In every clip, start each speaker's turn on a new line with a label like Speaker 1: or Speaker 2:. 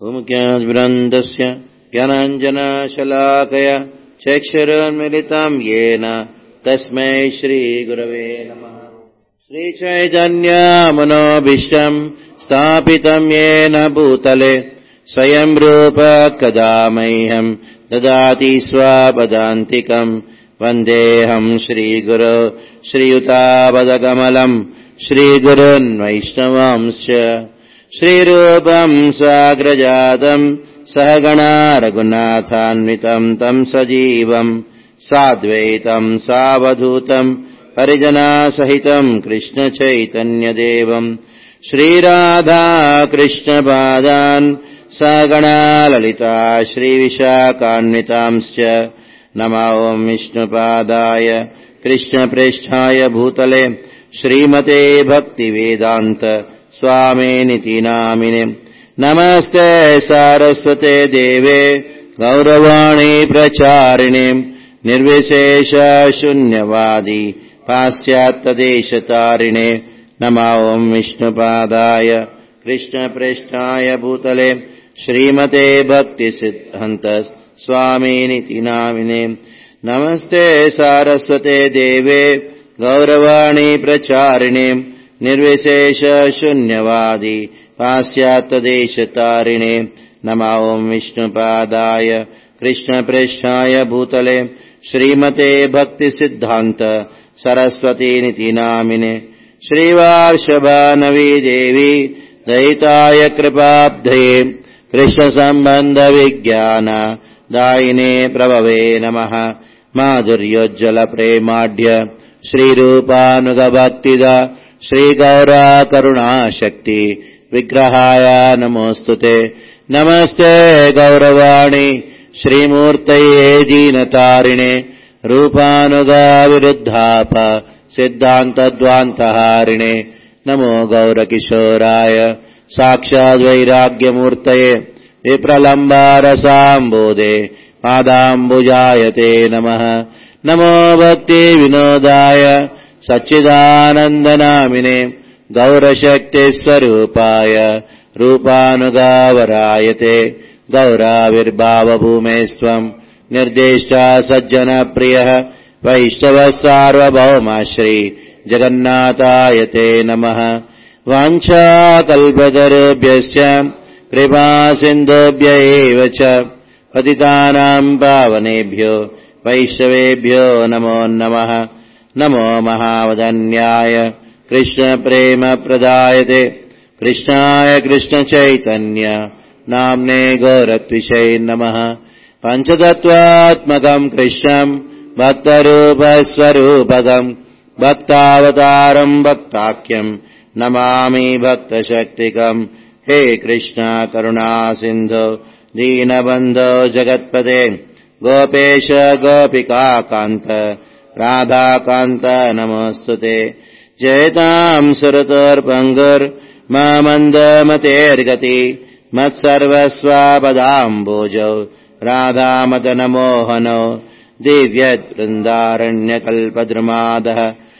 Speaker 1: भूमुख्याद्वृन्दस्य ज्ञानाञ्जनशलाकय चक्षुरोन्मिलितम् येन तस्मै श्रीगुरवे नमः श्रीचैतन्यमनोभीष्टम् स्थापितम् येन भूतले स्वयं रूप कदा मह्यम् ददाति स्वापदान्तिकम् वन्देऽहम् श्रीगुरो श्रीयुतापदकमलम् श्रीगुरुन्वैष्णवांश्च श्रीरूपम् साग्रजातम् सहगणा रघुनाथान्वितम् तम् सजीवम् साद्वैतम् सावधूतम् परिजनासहितम् कृष्णचैतन्यदेवम् श्रीराधाकृष्णपादान् सगणा ललिता श्रीविशाखान्वितांश्च नमो विष्णुपादाय कृष्णप्रेष्ठाय भूतले श्रीमते भक्तिवेदान्त स्वामिनिति नामिने नमस्ते सारस्वते देवे गौरवाणी प्रचारिणे निर्विशेष शून्यवादी पाश्चात्यदेशतारिणे नमा ॐ विष्णुपादाय कृष्णप्रेष्ठाय भूतले श्रीमते भक्तिसिद्धन्त स्वामिनिति नामिने नमस्ते सारस्वते देवे गौरवाणी प्रचारिणे निर्विशेष शून्यवादी पाश्चात्यदेशतारिणे नमा ॐ विष्णुपादाय कृष्णप्रेष्ठाय भूतले श्रीमते भक्तिसिद्धान्त सरस्वतीनिति नामिने श्रीवार्षभानवी देवी दयिताय कृपाब्धये कृष्णसम्बन्धविज्ञान दायिने प्रभवे नमः माधुर्योज्ज्वलप्रेमाढ्य श्रीरूपानुगभक्तिद श्रीगौरा करुणाशक्ति विग्रहाय नमोऽस्तु ते नमस्ते गौरवाणि श्रीमूर्तये दीनतारिणे रूपानुगाविरुद्धाप सिद्धान्तद्वान्तहारिणे नमो गौरकिशोराय साक्षाद्वैराग्यमूर्तये विप्रलम्बारसाम्बोधे पादाम्बुजाय ते नमः नमो भक्तिविनोदाय सच्चिदानन्दनामिने गौरशक्तिस्वरूपाय रूपानुगावराय ते गौराविर्भावभूमेस्त्वम् निर्देष्टा सज्जनप्रियः वैष्णवः सार्वभौमाश्री जगन्नाथाय ते नमः वाञ्छाकल्पतरुभ्यश्च कृपासिन्धुभ्य एव च पतितानाम् पावनेभ्यो वैष्णवेभ्यो नमो नमः नमो महावदन्याय कृष्णप्रेमप्रदायते कृष्णाय कृष्णचैतन्य नाम्ने गौरत्विषै नमः पञ्चतत्त्वात्मकम् कृष्णम् भक्तरूपस्वरूपकम् भक्तावतारम् भक्ताख्यम् नमामि भक्तशक्तिकम् हे कृष्ण करुणा सिन्धो दीनबन्धो जगत्पते गोपेश गोपिकान्त राधाकान्त नमोऽस्तु ते जयताम् सुरतोर्पङ्गुर्मन्दमतेर्गति मत्सर्वस्वापदाम्बोजौ राधामदनमोहनो दिव्यवृन्दारण्यकल्पद्रुमादः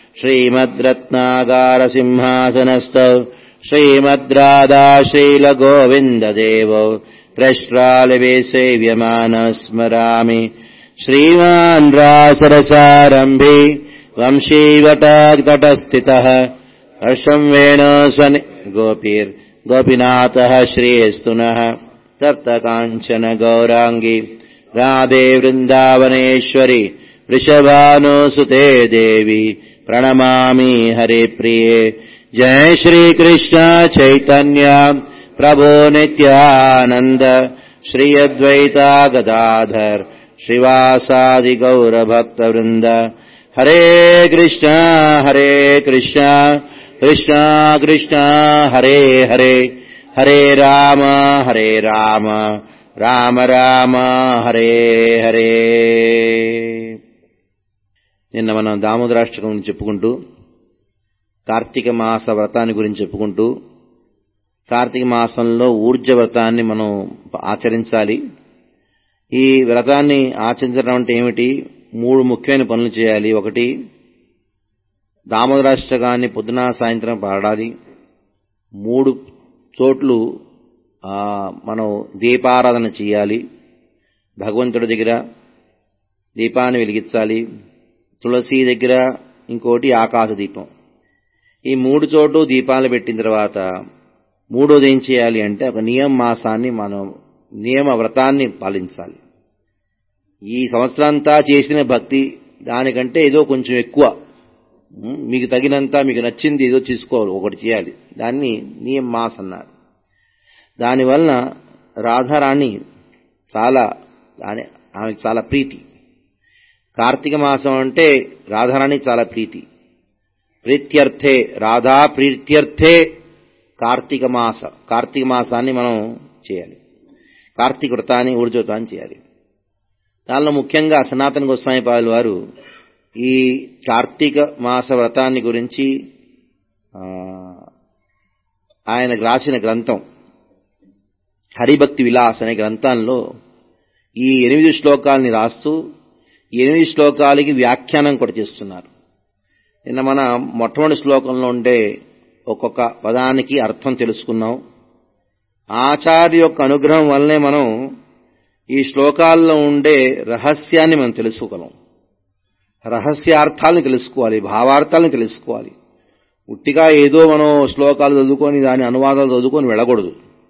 Speaker 1: श्रीमद्रत्नागारसिंहासनस्थौ श्रीमद्राधा श्रीलगोविन्ददेवौ प्रष्ट्रालिवे सेव्यमानः स्मरामि श्रीमान् रासरसारम्भे वंशीवटतटस्थितः हर्षम् वेणो स्वनि गोपीर्गोपीनाथः श्रीस्तुनः तप्तकाञ्चन गौराङ्गी राधे वृन्दावनेश्वरि वृषभानुसुते देवी प्रणमामि हरिप्रिये जय श्रीकृष्ण चैतन्य प्रभो नित्यानन्द श्री अद्वैता गदाधर श्रीवासादिगौरभक्तवृन्द हरे कृष्ण हरे कृष्ण कृष्ण कृष्ण हरे हरे हरे राम हरे राम రామ రామ హరే హరే నిన్న మనం దామోదరాష్టకం గురించి చెప్పుకుంటూ కార్తీక మాస వ్రతాన్ని గురించి చెప్పుకుంటూ కార్తీక మాసంలో ఊర్జ వ్రతాన్ని మనం ఆచరించాలి ఈ వ్రతాన్ని ఆచరించడం అంటే ఏమిటి మూడు ముఖ్యమైన పనులు చేయాలి ఒకటి దామోదరాష్టకాన్ని పొద్దున సాయంత్రం పాడాలి మూడు చోట్లు ఆ, మనం దీపారాధన చేయాలి భగవంతుడి దగ్గర దీపాన్ని వెలిగించాలి తులసి దగ్గర ఇంకోటి ఆకాశ దీపం ఈ మూడు చోటు దీపాలు పెట్టిన తర్వాత మూడోది ఏం చేయాలి అంటే ఒక నియమ మాసాన్ని మనం నియమ వ్రతాన్ని పాలించాలి ఈ సంవత్సరంతా చేసిన భక్తి దానికంటే ఏదో కొంచెం ఎక్కువ ఉమ్, మీకు తగినంత మీకు నచ్చింది ఏదో తీసుకోవాలి ఒకటి చేయాలి దాన్ని నియమ మాస్ అన్నారు దానివలన రాధారాణి చాలా దాని ఆమెకు చాలా ప్రీతి కార్తీక మాసం అంటే రాధారాణి చాలా ప్రీతి ప్రీత్యర్థే రాధా ప్రీత్యర్థే కార్తీక మాస కార్తీక మాసాన్ని మనం చేయాలి కార్తీక వ్రతాన్ని ఊర్జోతాన్ని చేయాలి దానిలో ముఖ్యంగా సనాతన గోస్వామి పాదుల వారు ఈ కార్తీక మాస వ్రతాన్ని గురించి ఆ, ఆయనకు రాసిన గ్రంథం హరిభక్తి విలాస్ అనే గ్రంథంలో ఈ ఎనిమిది శ్లోకాలని రాస్తూ ఈ ఎనిమిది శ్లోకాలకి వ్యాఖ్యానం కూడా చేస్తున్నారు నిన్న మన మొట్టమొదటి శ్లోకంలో ఉండే ఒక్కొక్క పదానికి అర్థం తెలుసుకున్నాం ఆచార్య యొక్క అనుగ్రహం వల్లనే మనం ఈ శ్లోకాల్లో ఉండే రహస్యాన్ని మనం తెలుసుకోగలం రహస్యార్థాలను తెలుసుకోవాలి భావార్థాలను తెలుసుకోవాలి ఉట్టిగా ఏదో మనం శ్లోకాలు చదువుకొని దాని అనువాదాలు చదువుకొని వెళ్ళకూడదు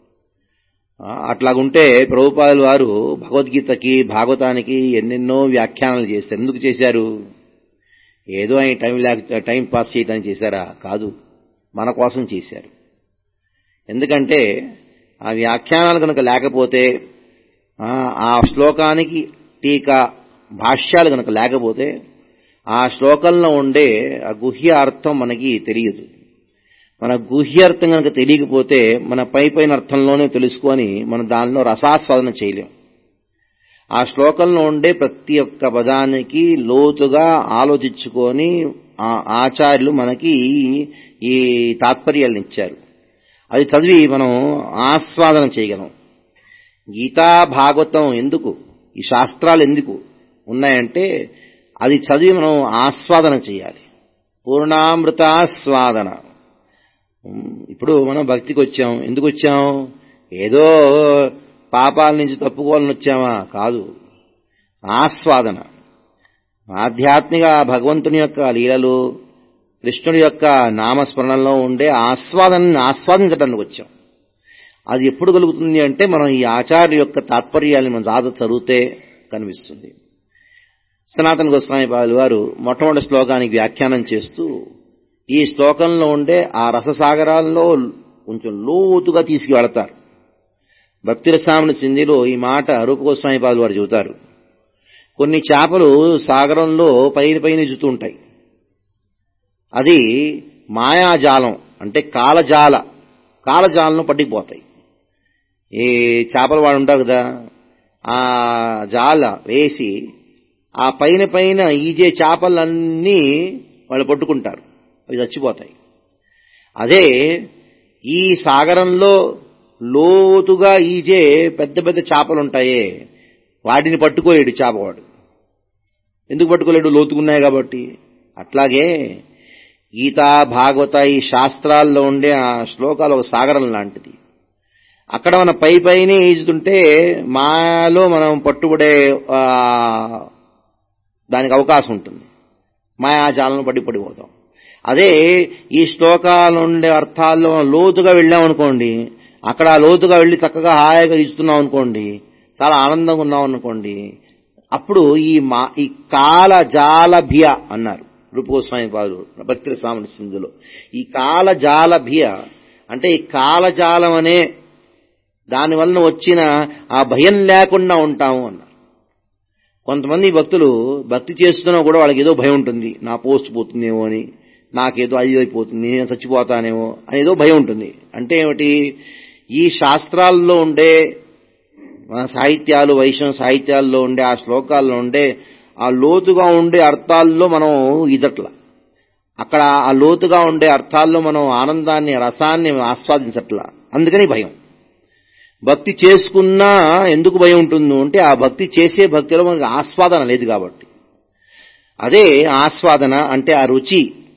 Speaker 1: ఆ, అట్లాగుంటే ప్రభుపాదుల వారు భగవద్గీతకి భాగవతానికి ఎన్నెన్నో వ్యాఖ్యానాలు చేస్తారు ఎందుకు చేశారు ఏదో ఆయన టైం లేక టైం పాస్ చేయడానికి చేశారా కాదు మన కోసం చేశారు ఎందుకంటే ఆ వ్యాఖ్యానాలు కనుక లేకపోతే ఆ, ఆ శ్లోకానికి టీకా భాష్యాలు కనుక లేకపోతే ఆ శ్లోకంలో ఉండే ఆ గుహ్య అర్థం మనకి తెలియదు మన గుహ్యార్థం కనుక తెలియకపోతే మన పై పైన అర్థంలోనే తెలుసుకొని మనం దానిలో రసాస్వాదన చేయలేం ఆ శ్లోకంలో ఉండే ప్రతి ఒక్క పదానికి లోతుగా ఆలోచించుకొని ఆ ఆచార్యులు మనకి ఈ తాత్పర్యాలను ఇచ్చారు అది చదివి మనం ఆస్వాదన చేయగలం గీతా భాగవతం ఎందుకు ఈ శాస్త్రాలు ఎందుకు ఉన్నాయంటే అది చదివి మనం ఆస్వాదన చేయాలి పూర్ణామృతాస్వాదన ఉమ్, ఇప్పుడు మనం భక్తికి వచ్చాం ఎందుకు వచ్చాం ఏదో పాపాల నుంచి తప్పుకోవాలని వచ్చామా కాదు ఆస్వాదన ఆధ్యాత్మిక భగవంతుని యొక్క లీలలు కృష్ణుడి యొక్క నామస్మరణలో ఉండే ఆస్వాదనని ఆస్వాదించడానికి వచ్చాం అది ఎప్పుడు కలుగుతుంది అంటే మనం ఈ ఆచార్య యొక్క తాత్పర్యాన్ని మనం జాత చదివితే కనిపిస్తుంది సనాతన గోస్వామి పాదులు వారు మొట్టమొదటి శ్లోకానికి వ్యాఖ్యానం చేస్తూ ఈ శ్లోకంలో ఉండే ఆ రససాగరాల్లో కొంచెం లోతుగా తీసుకువెళతారు భక్తి రసామని సింధిలో ఈ మాట రూప గోస్వామి పాదులు వారు చెబుతారు కొన్ని చేపలు సాగరంలో పైన పైన జుతూ ఉంటాయి అది మాయాజాలం అంటే కాలజాల కాలజాలను పట్టిపోతాయి ఈ చేపలు వాడు ఉంటారు కదా ఆ జాల వేసి ఆ పైన పైన ఈజే చేపలన్నీ వాళ్ళు పట్టుకుంటారు అవి చచ్చిపోతాయి అదే ఈ సాగరంలో లోతుగా ఈజే పెద్ద పెద్ద చేపలు ఉంటాయే వాటిని పట్టుకోలేడు చేపవాడు ఎందుకు పట్టుకోలేడు లోతుకున్నాయి కాబట్టి అట్లాగే గీత భాగవత ఈ శాస్త్రాల్లో ఉండే ఆ శ్లోకాలు ఒక సాగరం లాంటిది అక్కడ మన పై పైనే ఈజుతుంటే మాలో మనం పట్టుబడే ఆ, దానికి అవకాశం ఉంటుంది మాయాజాలను పడి పడిపోతాం అదే ఈ శ్లోకాలు ఉండే అర్థాల్లో మనం లోతుగా వెళ్ళామనుకోండి అక్కడ ఆ లోతుగా వెళ్ళి చక్కగా హాయిగా ఇస్తున్నాం అనుకోండి చాలా ఆనందంగా ఉన్నాం అనుకోండి అప్పుడు ఈ మా ఈ కాల జాలభియ అన్నారు రూపగోస్వామి పాదులు భక్తి సామని సింధులో ఈ కాల జాలభియ అంటే ఈ కాలజాలం అనే దాని వలన వచ్చిన ఆ భయం లేకుండా ఉంటాము అన్నారు కొంతమంది భక్తులు భక్తి చేస్తున్నా కూడా వాళ్ళకి ఏదో భయం ఉంటుంది నా పోస్ట్ పోతుందేమో అని నాకేదో అది అయిపోతుంది నేను చచ్చిపోతానేమో అని ఏదో భయం ఉంటుంది అంటే ఏమిటి ఈ శాస్త్రాల్లో ఉండే మన సాహిత్యాలు వైష్ణవ సాహిత్యాల్లో ఉండే ఆ శ్లోకాల్లో ఉండే ఆ లోతుగా ఉండే అర్థాల్లో మనం ఇదట్ల అక్కడ ఆ లోతుగా ఉండే అర్థాల్లో మనం ఆనందాన్ని రసాన్ని ఆస్వాదించట్ల అందుకని భయం భక్తి చేసుకున్నా ఎందుకు భయం ఉంటుంది అంటే ఆ భక్తి చేసే భక్తిలో మనకు ఆస్వాదన లేదు కాబట్టి అదే ఆస్వాదన అంటే ఆ రుచి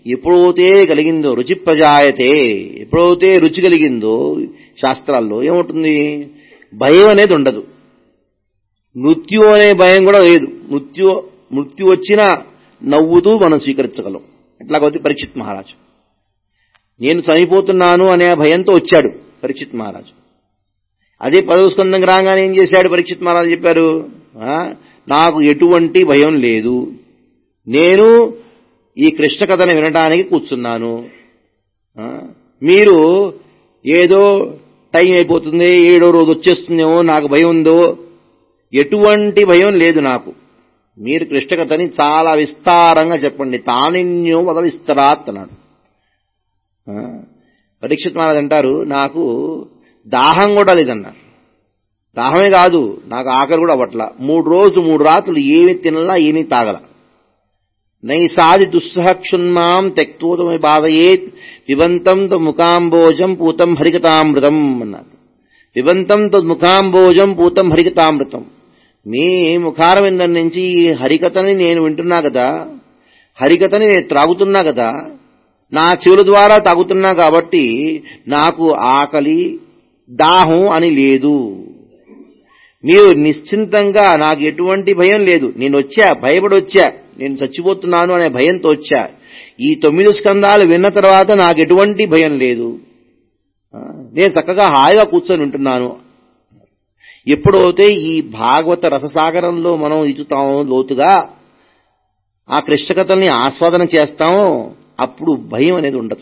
Speaker 1: ఎప్పుడైతే కలిగిందో రుచి ప్రజాయతే ఎప్పుడైతే రుచి కలిగిందో శాస్త్రాల్లో ఏముంటుంది భయం అనేది ఉండదు మృత్యు అనే భయం కూడా లేదు మృత్యు మృత్యు వచ్చినా నవ్వుతూ మనం స్వీకరించగలం ఎట్లాగైతే పరీక్షిత్ మహారాజు నేను చనిపోతున్నాను అనే భయంతో వచ్చాడు పరీక్షిత్ మహారాజు అదే పదవ స్కందం రాగానే ఏం చేశాడు పరీక్షిత్ మహారాజు చెప్పారు ఆ, నాకు ఎటువంటి భయం లేదు నేను ఈ కృష్ణ కథను వినడానికి కూర్చున్నాను ఆ, మీరు ఏదో టైం అయిపోతుంది ఏడో రోజు వచ్చేస్తుందేమో నాకు భయం ఉందో ఎటువంటి భయం లేదు నాకు మీరు కృష్ణ కథని చాలా విస్తారంగా చెప్పండి తానిన్యో వద విస్తరాత్ అన్నాడు ఆ, పరీక్షిత్ మహారాజ్ అంటారు నాకు దాహం కూడా లేదన్నారు దాహమే కాదు నాకు ఆకలి కూడా అవ్వట్ల మూడు రోజు మూడు రాత్రులు ఏమి తినలా ఏమీ తాగల నైసాది దుస్సహక్షున్మాం తెక్తోతమి బాధయేత్ పిబంతం ముఖాంబోజం పూతం హరికతామృతం అన్నారు పిబంతం ముఖాంబోజం పూతం హరికతామృతం మీ ముఖారవిందం నుంచి ఈ హరికథని నేను వింటున్నా కదా హరికథని నేను త్రాగుతున్నా కదా నా చెవుల ద్వారా తాగుతున్నా కాబట్టి నాకు ఆకలి దాహం అని లేదు మీరు నిశ్చింతంగా నాకు ఎటువంటి భయం లేదు నేను వచ్చా భయపడి వచ్చా నేను చచ్చిపోతున్నాను అనే భయంతో వచ్చా ఈ తొమ్మిది స్కందాలు విన్న తర్వాత నాకు ఎటువంటి భయం లేదు ఆ, నేను చక్కగా హాయిగా కూర్చొని ఉంటున్నాను ఎప్పుడైతే ఈ భాగవత రససాగరంలో మనం ఇచుతామో లోతుగా ఆ కృష్ణ కథల్ని ఆస్వాదన చేస్తామో అప్పుడు భయం అనేది ఉండదు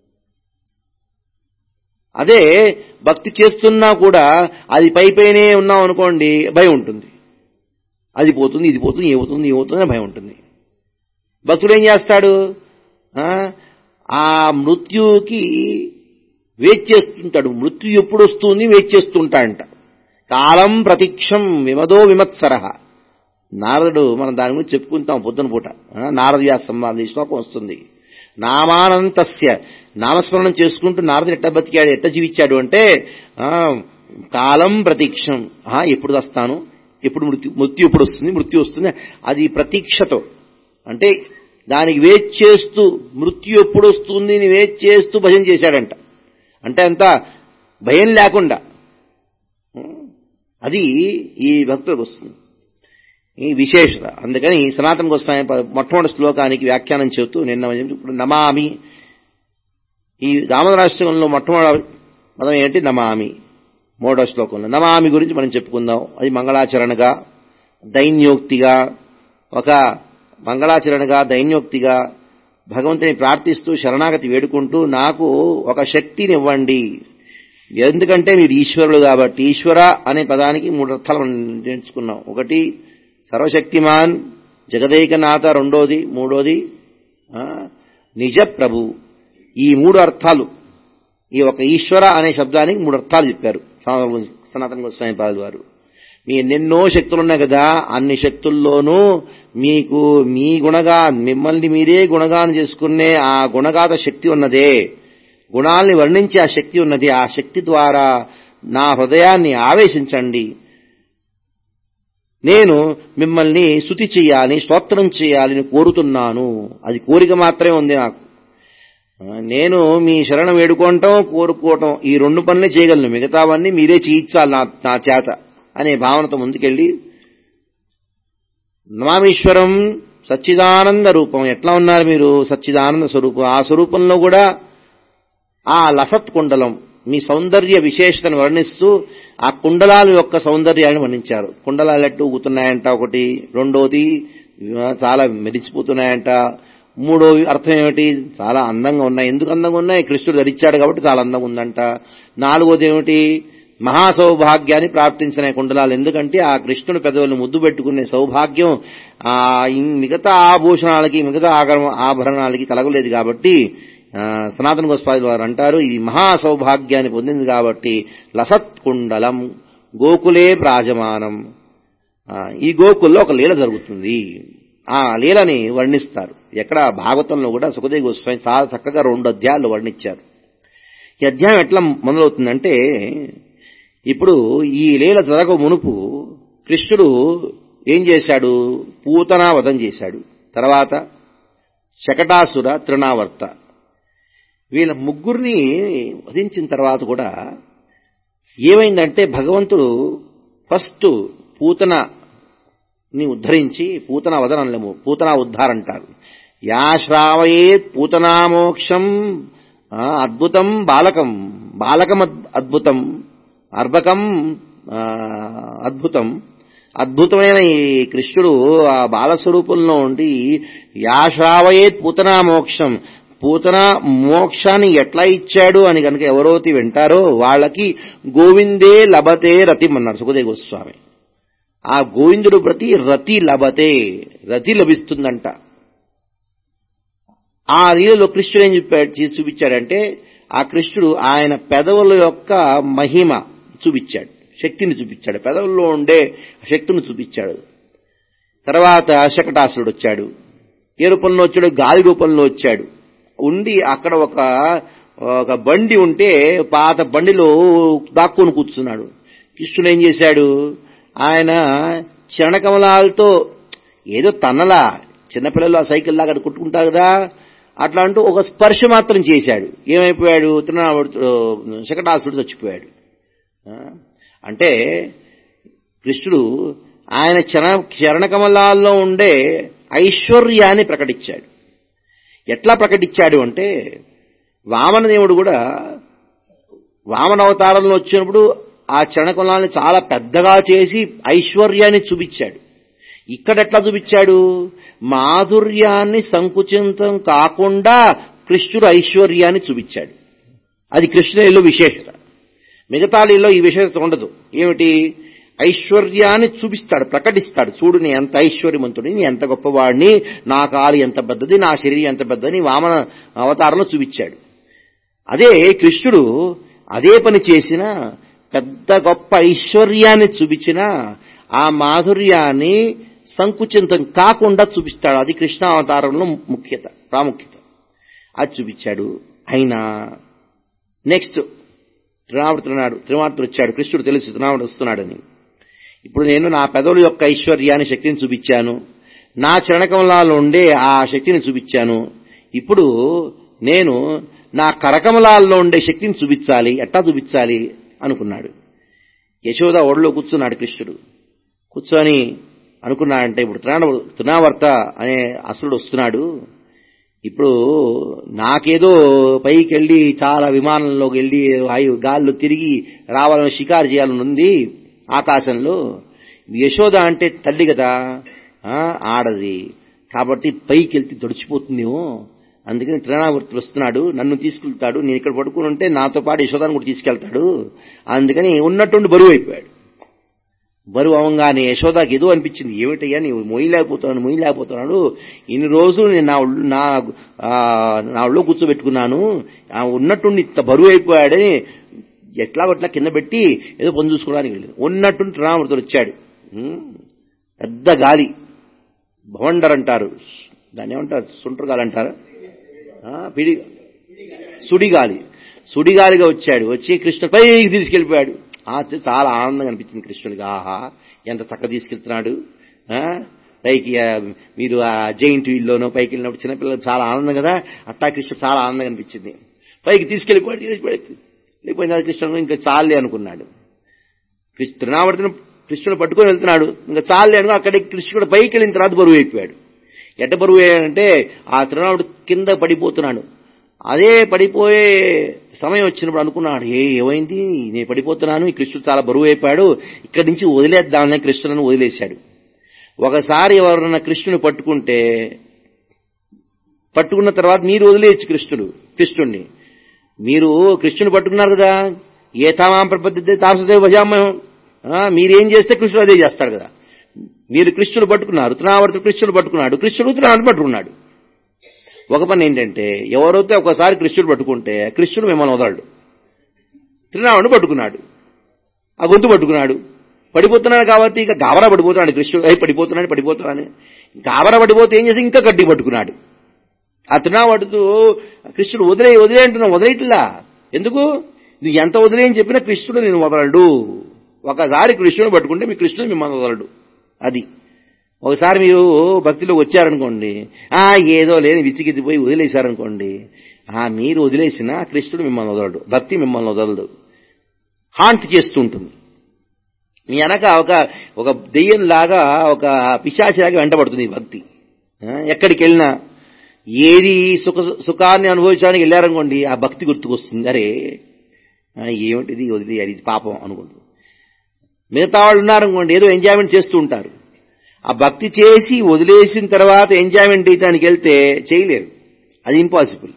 Speaker 1: అదే భక్తి చేస్తున్నా కూడా అది పై పైనే ఉన్నాం అనుకోండి భయం ఉంటుంది అది పోతుంది ఇది పోతుంది ఏమవుతుంది ఏమవుతుంది అని భయం ఉంటుంది భక్తుడు ఏం చేస్తాడు ఆ, ఆ మృత్యుకి వెయిట్ చేస్తుంటాడు మృత్యు ఎప్పుడు వస్తుంది వెయిట్ చేస్తుంటాడంట కాలం ప్రతీక్షం విమదో విమత్సర నారదుడు మనం దాని గురించి చెప్పుకుంటాం పొద్దున పూట ఆ, నారద వ్యాస సంవాద ఈ శ్లోకం వస్తుంది నామానంతస్య నామస్మరణం చేసుకుంటూ నారదుడు ఎట్ట బతికాడు ఎట్ట జీవించాడు అంటే ఆ, కాలం ప్రతీక్షం ఆ, ఎప్పుడు వస్తాను ఎప్పుడు మృత్యు మృత్యు ఎప్పుడు వస్తుంది మృత్యు వస్తుంది అది ప్రతీక్షతో అంటే దానికి వెయిట్ చేస్తూ మృత్యు ఎప్పుడు వస్తుంది అని వెయిట్ చేస్తూ భజన చేశాడంట అంటే అంత భయం లేకుండా అది ఈ భక్తులకు వస్తుంది ఈ విశేషత అందుకని సనాతన గోస్వామి ప- మొట్టమొదటి శ్లోకానికి వ్యాఖ్యానం చెబుతూ నిన్న మనం చెప్పి- ఇప్పుడు నమామి ఈ దామోదరాష్టకంలో మొట్టమొదటి పదం ఏంటి నమామి మూడో శ్లోకంలో నమామి గురించి మనం చెప్పుకుందాం అది మంగళాచరణగా దైన్యోక్తిగా ఒక మంగళాచరణగా దైన్యోక్తిగా భగవంతుని ప్రార్థిస్తూ శరణాగతి వేడుకుంటూ నాకు ఒక శక్తిని ఇవ్వండి ఎందుకంటే మీరు ఈశ్వరుడు కాబట్టి ఈశ్వర అనే పదానికి మూడు అర్థాలు మనం నేర్చుకున్నాం ఒకటి సర్వశక్తిమాన్ జగదైకనాథ రెండోది మూడోది ఆ, నిజ ప్రభు ఈ మూడు అర్థాలు ఈ ఒక ఈశ్వర అనే శబ్దానికి మూడు అర్థాలు చెప్పారు సనాతన- సనాతన గోస్వామి పాదులు వారు మీ ఎన్నెన్నో శక్తులు ఉన్నాయి కదా అన్ని శక్తుల్లోనూ మీకు మీ గుణగా మిమ్మల్ని మీరే గుణగానం చేసుకునే ఆ గుణగాత శక్తి ఉన్నదే గుణాల్ని వర్ణించే ఆ శక్తి ఉన్నది ఆ శక్తి ద్వారా నా హృదయాన్ని ఆవేశించండి నేను మిమ్మల్ని శృతి చేయాలి స్తోత్రం చేయాలని కోరుతున్నాను అది కోరిక మాత్రమే ఉంది నాకు ఆ, నేను మీ శరణం వేడుకోవటం కోరుకోవటం ఈ రెండు పనులే చేయగలను మిగతావన్నీ మీరే చేయించాలి నా నా చేత అనే భావనతో ముందుకెళ్ళి నమామీశ్వరం సచ్చిదానంద రూపం ఎట్లా ఉన్నారు మీరు సచ్చిదానంద స్వరూపం ఆ స్వరూపంలో కూడా ఆ లసత్ కుండలం మీ సౌందర్య విశేషతను వర్ణిస్తూ ఆ కుండలాల యొక్క సౌందర్యాన్ని వర్ణించారు కుండలాలు ఎట్టు ఊగుతున్నాయంట ఒకటి రెండోది ఆ, చాలా మెరిచిపోతున్నాయంట మూడో అర్థం ఏమిటి చాలా అందంగా ఉన్నాయి ఎందుకు అందంగా ఉన్నాయి కృష్ణుడు ధరించాడు కాబట్టి చాలా అందంగా ఉందంట నాలుగోది ఏమిటి మహాసౌభాగ్యాన్ని ప్రాప్తించిన కుండలాలు ఎందుకంటే ఆ కృష్ణుడు పెదవులను ముద్దు పెట్టుకునే సౌభాగ్యం ఆ ఇం- మిగతా ఆభూషణాలకి మిగతా ఆగమ- ఆభరణాలకి కలగలేదు కాబట్టి ఆ, సనాతన గోస్వామి వారు అంటారు ఇది మహా సౌభాగ్యాన్ని పొందింది కాబట్టి లసత్ కుండలం గోకులే ప్రాజమానం ఆ, ఈ గోకుల్లో ఒక లీల జరుగుతుంది ఆ లీలని వర్ణిస్తారు ఎక్కడ భాగవతంలో కూడా సుఖదేవి గోస్వామి చాలా చక్కగా రెండు అధ్యాయాలు వర్ణించారు ఈ అధ్యాయం ఎట్లా మొదలవుతుందంటే ఇప్పుడు ఈ లీల జరగ మునుపు కృష్ణుడు ఏం చేశాడు పూతనా వధం చేశాడు తర్వాత శకటాసుర తృణావర్త వీళ్ళ ముగ్గురిని వధించిన తర్వాత కూడా ఏమైందంటే భగవంతుడు ఫస్ట్ పూతనని ఉద్ధరించి పూతన వదనలేము పూతన ఉద్ధార అంటారు యాశ్రావయేత్ పూతనామోక్షం ఆ, అద్భుతం బాలకం బాలకం అద్- అద్భుతం అర్భకం ఆ, అద్భుతం అద్భుతమైన ఈ కృష్ణుడు ఆ బాలస్వరూపంలో ఉండి యాశ్రావయేత్ పూతనా మోక్షం పూతన మోక్షాన్ని ఎట్లా ఇచ్చాడు అని కనుక ఎవరైతే వింటారో వాళ్ళకి గోవిందే లభతే రతిం అన్నారు సుఖదేవ గోస్వామి ఆ గోవిందుడు ప్రతి రతి లభతే రతి లభిస్తుందంట ఆ రీలలో కృష్ణుడు ఏం చెప్పాడు చేసి చూపించాడంటే ఆ కృష్ణుడు ఆయన పెదవుల యొక్క మహిమ చూపించాడు శక్తిని చూపించాడు పెదవుల్లో ఉండే శక్తిని చూపించాడు తర్వాత శకటాసురుడు వచ్చాడు ఏ రూపంలో వచ్చాడు గాలి రూపంలో వచ్చాడు ఉండి అక్కడ ఒక ఒక బండి ఉంటే పాత బండిలో దాక్కుని కూర్చున్నాడు కృష్ణుడు ఏం చేశాడు ఆయన చరణకమలాలతో ఏదో తన్నలా చిన్నపిల్లలు ఆ సైకిల్ లాగా కొట్టుకుంటారు కదా అట్లా అంటూ ఒక స్పర్శ మాత్రం చేశాడు ఏమైపోయాడు తృణావృతుడు శకటాసుడు చచ్చిపోయాడు ఆ? అంటే కృష్ణుడు ఆయన చరణ చరణకమలాల్లో ఉండే ఐశ్వర్యాన్ని ప్రకటించాడు ఎట్లా ప్రకటించాడు అంటే వామనదేవుడు కూడా వామన అవతారంలో వచ్చినప్పుడు ఆ చరణకమలాన్ని చాలా పెద్దగా చేసి ఐశ్వర్యాన్ని చూపించాడు ఇక్కడ ఎట్లా చూపించాడు మాధుర్యాన్ని సంకుచితం కాకుండా కృష్ణుడు ఐశ్వర్యాన్ని చూపించాడు అది కృష్ణుడిలో విశేషత మిగతాళిలో ఈ విశేషత ఉండదు ఏమిటి ఐశ్వర్యాన్ని చూపిస్తాడు ప్రకటిస్తాడు చూడు నీ ఎంత ఐశ్వర్యవంతుడి నీ ఎంత గొప్పవాడిని నా కాలు ఎంత పెద్దది నా శరీరం ఎంత పెద్దది వామన అవతారంలో చూపించాడు అదే కృష్ణుడు అదే పని చేసిన పెద్ద గొప్ప ఐశ్వర్యాన్ని చూపించిన ఆ మాధుర్యాన్ని సంకుచితం కాకుండా చూపిస్తాడు అది కృష్ణ అవతారంలో ముఖ్యత ప్రాముఖ్యత అది చూపించాడు అయినా నెక్స్ట్ త్రినావడుతున్నాడు త్రిమార్తుడు వచ్చాడు కృష్ణుడు తెలుసు త్రినావుడు వస్తున్నాడని ఇప్పుడు నేను నా పెదవుల యొక్క ఐశ్వర్యాన్ని శక్తిని చూపించాను నా చరణకమలాలు ఉండే ఆ శక్తిని చూపించాను ఇప్పుడు నేను నా కరకమలాల్లో ఉండే శక్తిని చూపించాలి ఎట్టా చూపించాలి అనుకున్నాడు యశోద ఒడిలో కూర్చున్నాడు కృష్ణుడు కూర్చొని అనుకున్నాడంటే ఇప్పుడు తృణ తృణావర్త అనే అసురుడు వస్తున్నాడు ఇప్పుడు నాకేదో పైకి వెళ్ళి చాలా విమానంలోకి వెళ్ళి వాయు గాల్లో తిరిగి రావాలని షికారు చేయాలని ఉంది ఆకాశంలో యశోద అంటే తల్లి కదా ఆ, ఆడది కాబట్టి పైకి వెళ్తే దొడిచిపోతుందేమో అందుకని త్రినావర్తులు వస్తున్నాడు నన్ను తీసుకెళ్తాడు నేను ఇక్కడ పడుకుని ఉంటే నాతో పాటు యశోదాన్ని కూడా తీసుకెళ్తాడు అందుకని ఉన్నట్టుండి బరువు అయిపోయాడు బరువు అవంగానే యశోదాకి ఏదో అనిపించింది ఏమిటయ్యా నీవు మొయ్యలేకపోతున్నాను మొయ్యలేకపోతున్నాడు ఇన్ని రోజులు నేను నా ఒళ్ళు- నా ఆ, నా ఒళ్ళో కూర్చోబెట్టుకున్నాను ఆ ఉన్నట్టుండి ఇంత బరువు అయిపోయాడని ఎట్లా కొట్లా కింద పెట్టి ఏదో పని చూసుకోవడానికి వెళ్ళాడు ఉన్నట్టుండి రామృతుడు వచ్చాడు ఉమ్, పెద్ద గాలి భవండర్ అంటారు దాన్ని ఏమంటారు సుంటరగాలి అంటారా ఆ, పిడి సుడిగాలి సుడిగాలిగా వచ్చాడు వచ్చి కృష్ణ పైకి తీసుకెళ్లిపోయాడు ఆ చ- చాలా ఆనందంగా అనిపించింది కృష్ణుడికి ఆహా ఎంత చక్క తీసుకెళ్తున్నాడు ఆ, పైకి ఆ, మీరు ఆ జైంట్ వీల్లోనో పైకి వెళ్ళినప్పుడు చిన్నపిల్లలు చాలా ఆనందం కదా అట్టా కృష్ణుడు చాలా ఆనందంగా అనిపించింది పైకి తీసుకెళ్లిపోయాడు తీసుకెళ్ళిపోయాడు వెళ్ళిపోయిన తర్వాత కృష్ణుడు ఇంకా చాలే అనుకున్నాడు కృష్ణ తృణావర్తిని కృష్ణుడు పట్టుకొని వెళ్తున్నాడు ఇంకా చాలే అనుకో అక్కడికి కృష్ణుడు పైకి వెళ్ళిన తర్వాత బరువు అయిపోయాడు ఎట్ట బరువు అయ్యాడంటే ఆ తృణావుడు కింద పడిపోతున్నాడు అదే పడిపోయే సమయం వచ్చినప్పుడు అనుకున్నాడు ఏ ఏమైంది నేను పడిపోతున్నాను ఈ కృష్ణుడు చాలా బరువు అయిపోయాడు ఇక్కడి నుంచి వదిలేద్దామని కృష్ణులను వదిలేశాడు ఒకసారి ఎవరన్నా కృష్ణుని పట్టుకుంటే పట్టుకున్న తర్వాత మీరు వదిలేయచ్చు కృష్ణుడు కృష్ణుణ్ణి మీరు కృష్ణుని పట్టుకున్నారు కదా ఏ తామాం ప్రపద్ధితే తామసదేవ భజామహం ఆ, మీరేం చేస్తే కృష్ణుడు అదే చేస్తాడు కదా మీరు కృష్ణుడు పట్టుకున్నారు తృణావర్తుడు కృష్ణుడు పట్టుకున్నాడు కృష్ణుడు తృణావర్తుడు పట్టుకున్నాడు ఒక పని ఏంటంటే ఎవరైతే ఒకసారి కృష్ణుడు పట్టుకుంటే కృష్ణుడు మిమ్మల్ని వదలడు త్రినావుడు పట్టుకున్నాడు ఆ గొంతు పట్టుకున్నాడు పడిపోతున్నాడు కాబట్టి ఇక గాబరా పడిపోతున్నాడు కృష్ణుడు అయి పడిపోతున్నాడు పడిపోతున్నాడు గాబరా పడిపోతే ఏం చేసి ఇంకా గట్టి పట్టుకున్నాడు ఆ తృణావడుతూ కృష్ణుడు వదిలే వదిలే అంటున్నా వదిలేయట్లా ఎందుకు నువ్వు ఎంత వదిలేయని చెప్పినా కృష్ణుడు నేను వదలడు ఒకసారి కృష్ణుడు పట్టుకుంటే మీ కృష్ణుడు మిమ్మల్ని వదలడు అది ఒకసారి మీరు భక్తిలో వచ్చారనుకోండి ఆ ఏదో లేని విచ్చిగిచ్చిపోయి వదిలేశారనుకోండి ఆ మీరు వదిలేసిన కృష్ణుడు మిమ్మల్ని వదలడు భక్తి మిమ్మల్ని వదలదు హాంట్ చేస్తూ ఉంటుంది మీ వెనక ఒక ఒక దెయ్యంలాగా ఒక పిశాచిలాగా వెంటబడుతుంది ఈ భక్తి ఆ, ఎక్కడికి వెళ్ళినా ఏది సుఖ సుఖాన్ని అనుభవించడానికి వెళ్ళారనుకోండి ఆ భక్తి గుర్తుకొస్తుంది అరే ఆ, ఏమిటిది వదిలి అది పాపం అనుకుంటుంది మిగతా వాళ్ళు ఉన్నారనుకోండి ఏదో ఎంజాయ్మెంట్ చేస్తూ ఉంటారు ఆ భక్తి చేసి వదిలేసిన తర్వాత ఎంజాయ్మెంట్ చేయడానికి వెళ్తే చేయలేరు అది ఇంపాసిబుల్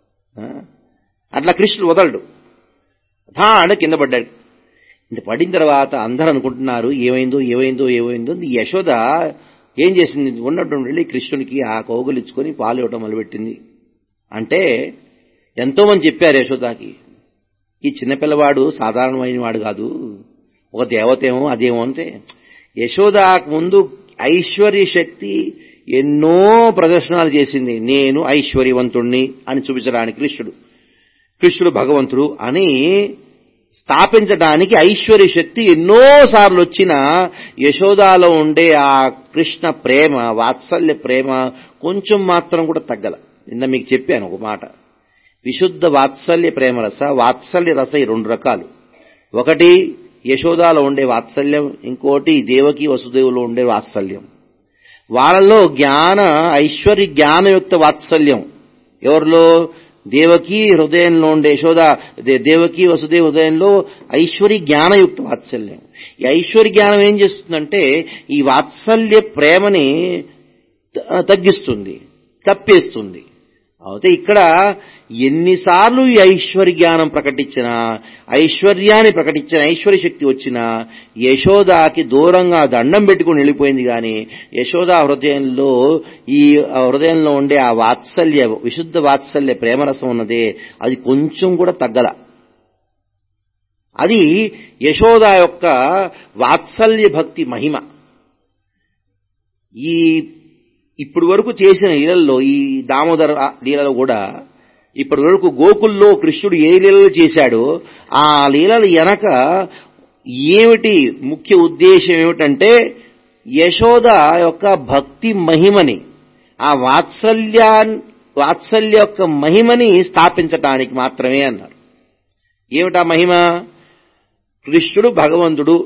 Speaker 1: అట్లా కృష్ణుడు వదలడు ధాడ కింద పడ్డాడు ఇంత పడిన తర్వాత అందరూ అనుకుంటున్నారు ఏమైందో ఏమైందో ఏమైందో ఈ యశోద ఏం చేసింది ఉన్నటువంటి వెళ్ళి కృష్ణుడికి ఆ కౌగులిచ్చుకొని పాలు ఇవ్వటం మొదలుపెట్టింది అంటే ఎంతో మంది చెప్పారు యశోదాకి ఈ చిన్నపిల్లవాడు సాధారణమైన వాడు కాదు ఒక దేవతేమో అదేమో అంటే యశోదాకు ముందు ఐశ్వర్య శక్తి ఎన్నో ప్రదర్శనలు చేసింది నేను ఐశ్వర్యవంతుణ్ణి అని చూపించడానికి కృష్ణుడు కృష్ణుడు భగవంతుడు అని స్థాపించడానికి ఐశ్వర్య శక్తి ఎన్నోసార్లు వచ్చిన యశోదాలో ఉండే ఆ కృష్ణ ప్రేమ వాత్సల్య ప్రేమ కొంచెం మాత్రం కూడా తగ్గల నిన్న మీకు చెప్పాను ఒక మాట విశుద్ధ వాత్సల్య ప్రేమ రస వాత్సల్య రస ఈ రెండు రకాలు ఒకటి యశోదాలో ఉండే వాత్సల్యం ఇంకోటి దేవకి వసుదేవులో ఉండే వాత్సల్యం వాళ్ళలో జ్ఞాన ఐశ్వర్య జ్ఞానయుక్త వాత్సల్యం ఎవరిలో దేవకి హృదయంలో ఉండే యశోద దే- దేవకి వసుదేవ హృదయంలో ఐశ్వర్య జ్ఞానయుక్త వాత్సల్యం ఈ ఐశ్వర్య జ్ఞానం ఏం చేస్తుందంటే ఈ వాత్సల్య ప్రేమని త- తగ్గిస్తుంది కప్పేస్తుంది అయితే ఇక్కడ ఎన్నిసార్లు ఈ ఐశ్వర్య జ్ఞానం ప్రకటించిన ఐశ్వర్యాన్ని ప్రకటించిన ఐశ్వర్య శక్తి వచ్చినా యశోదాకి దూరంగా దండం పెట్టుకుని వెళ్ళిపోయింది కానీ యశోదా హృదయంలో ఈ హృదయంలో ఉండే ఆ వాత్సల్య విశుద్ధ వాత్సల్య ప్రేమరసం ఉన్నదే అది కొంచెం కూడా తగ్గల అది యశోద యొక్క వాత్సల్య భక్తి మహిమ ఈ ఇప్పటి వరకు చేసిన లీలల్లో ఈ దామోదర లీలలో కూడా ఇప్పటి వరకు గోకుల్లో కృష్ణుడు ఏ లీలలు చేశాడో ఆ లీలల వెనక ఏమిటి ముఖ్య ఉద్దేశం ఏమిటంటే యశోద యొక్క భక్తి మహిమని ఆ వాత్సల్యా వాత్సల్య యొక్క మహిమని స్థాపించటానికి మాత్రమే అన్నారు ఏమిటా మహిమ కృష్ణుడు భగవంతుడు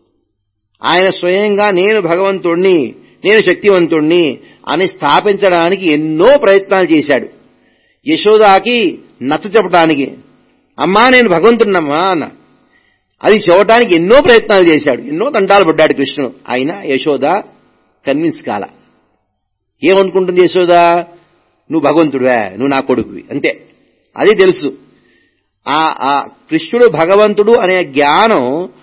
Speaker 1: ఆయన స్వయంగా నేను భగవంతుణ్ణి నేను శక్తివంతుణ్ణి అని స్థాపించడానికి ఎన్నో ప్రయత్నాలు చేశాడు యశోదాకి నచ్చ చెప్పడానికి అమ్మా నేను భగవంతుడినమ్మా అన్న అది చెప్పడానికి ఎన్నో ప్రయత్నాలు చేశాడు ఎన్నో తంటాలు పడ్డాడు కృష్ణుడు అయినా యశోద కన్విన్స్ కాల ఏమనుకుంటుంది యశోద నువ్వు భగవంతుడివే నువ్వు నా కొడుకువి అంతే అది తెలుసు ఆ ఆ కృష్ణుడు భగవంతుడు అనే జ్ఞానం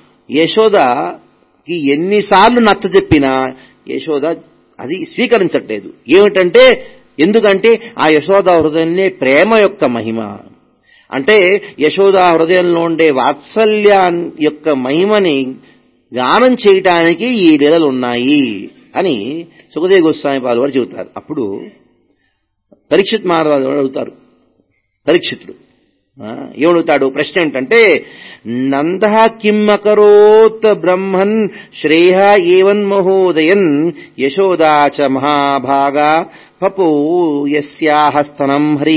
Speaker 1: యశోదకి ఎన్నిసార్లు నచ్చ చెప్పినా యశోద అది స్వీకరించట్లేదు ఏమిటంటే ఎందుకంటే ఆ యశోద హృదయంలో ప్రేమ యొక్క మహిమ అంటే యశోద హృదయంలో ఉండే వాత్సల్య యొక్క మహిమని గానం చేయటానికి ఈ లీలలు ఉన్నాయి అని సుఖదేవ గోస్వామి పాలు వారు చెబుతారు అప్పుడు పరీక్షిత్ మహారాజు వారు అడుగుతారు పరీక్షితుడు ఆ, ఏమడుగుతాడు ప్రశ్న ఏంటంటే నంద కిమ్మకరోత్ బ్రహ్మన్ శ్రేయ ఏవన్ మహోదయన్ యశోదా చ మహాభాగా పపో యస్యాహ స్తనం హరి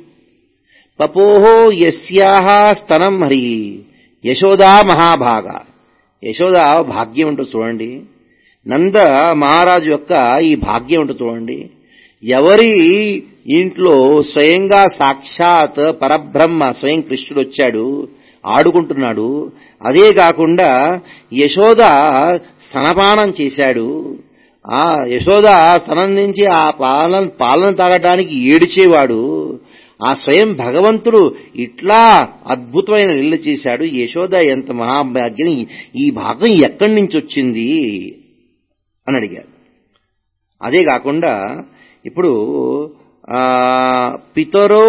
Speaker 1: పపోః యస్యాహ స్తనం హరి యశోదా మహాభాగా యశోద భాగ్యం ఉంటుంది చూడండి నంద మహారాజు యొక్క ఈ భాగ్యం ఉంటుంది చూడండి ఎవరి ఇంట్లో స్వయంగా సాక్షాత్ పరబ్రహ్మ స్వయం కృష్ణుడు వచ్చాడు ఆడుకుంటున్నాడు అదే కాకుండా యశోద స్తనపానం చేశాడు ఆ యశోద స్తనం నుంచి ఆ పాలన పాలన తాగటానికి ఏడిచేవాడు ఆ స్వయం భగవంతుడు ఇట్లా అద్భుతమైన లీల చేశాడు యశోద ఎంత మహాభాగ్యం ఈ- ఈ భాగం ఎక్కడి నుంచి వచ్చింది అని అడిగారు అదే కాకుండా ఇప్పుడు ఆ పితరో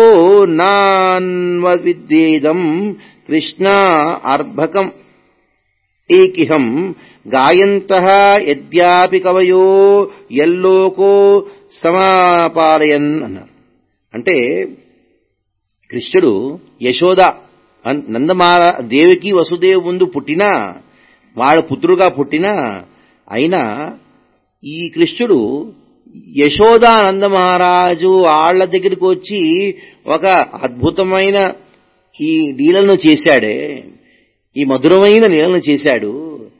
Speaker 1: నాన్వవిద్యేదం కృష్ణ అర్భకం ఏకిహం గాయంత యద్యాపి కవయో ఎల్లోకో సమాపాలయన్ అన్నారు అంటే కృష్ణుడు యశోద అన్- నందమాల దేవికి వసుదేవు ముందు పుట్టినా వాళ్ళ పుత్రుగా పుట్టినా అయినా ఈ కృష్ణుడు యశోదానంద మహారాజు ఆళ్ల దగ్గరికి వచ్చి ఒక అద్భుతమైన ఈ లీలను చేశాడే ఈ మధురమైన లీలను చేశాడు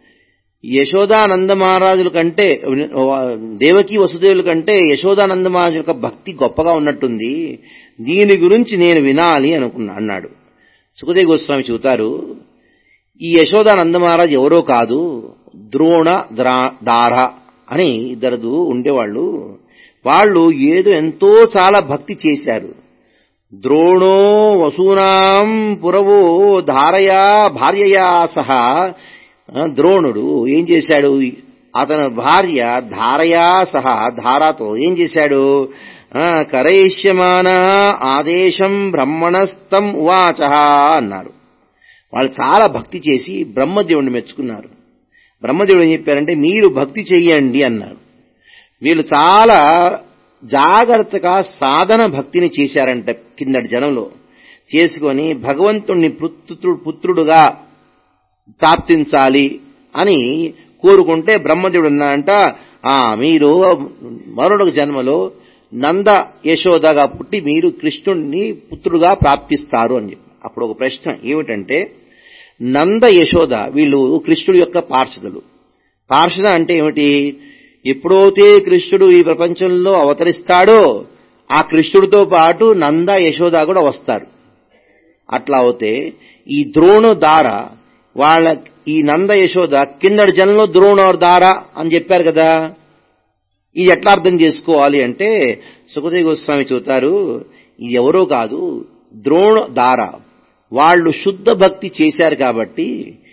Speaker 1: యశోదానంద మహారాజుల కంటే దేవకి వసుదేవుల కంటే యశోదానంద మహారాజు యొక్క భక్తి గొప్పగా ఉన్నట్టుంది దీని గురించి నేను వినాలి అనుకున్నా అన్నాడు సుఖదేవ్ గోస్వామి చెబుతారు ఈ యశోదానంద మహారాజు ఎవరో కాదు ద్రోణ దార అని ఇద్దరు ఉండేవాళ్ళు వాళ్ళు ఏదో ఎంతో చాలా భక్తి చేశారు ద్రోణో వసూనాం పురవో ధారయా భార్యయా సహా ద్రోణుడు ఏం చేశాడు అతని భార్య ధారయా సహా ధారాతో ఏం చేశాడు కరైష్యమాన ఆదేశం బ్రహ్మణస్తం ఉవాచ అన్నారు వాళ్ళు చాలా భక్తి చేసి బ్రహ్మదేవుడిని మెచ్చుకున్నారు బ్రహ్మదేవుడు ఏం చెప్పారంటే మీరు భక్తి చెయ్యండి అన్నారు వీళ్ళు చాలా జాగ్రత్తగా సాధన భక్తిని చేశారంట కిందటి జనంలో చేసుకొని భగవంతుణ్ణి పుత్రుడు పుత్రుడుగా ప్రాప్తించాలి అని కోరుకుంటే బ్రహ్మదేవుడు ఉన్నాడంట ఆ మీరు మరొక జన్మలో నంద యశోదగా పుట్టి మీరు కృష్ణుడిని పుత్రుడుగా ప్రాప్తిస్తారు అని చెప్పి అప్పుడు ఒక ప్రశ్న ఏమిటంటే నంద యశోద వీళ్ళు కృష్ణుడి యొక్క పార్షదులు పార్షద అంటే ఏమిటి ఎప్పుడైతే కృష్ణుడు ఈ ప్రపంచంలో అవతరిస్తాడో ఆ కృష్ణుడితో పాటు నంద యశోద కూడా వస్తారు అట్లా అవుతే ఈ ద్రోణ దార వాళ్ళ ఈ నంద యశోద కిందటి జనంలో ద్రోణ దార అని చెప్పారు కదా ఇది ఎట్లా అర్థం చేసుకోవాలి అంటే సుఖదేవ గోస్వామి చూతారు ఇది ఎవరో కాదు ద్రోణ దార వాళ్ళు శుద్ధ భక్తి చేశారు కాబట్టి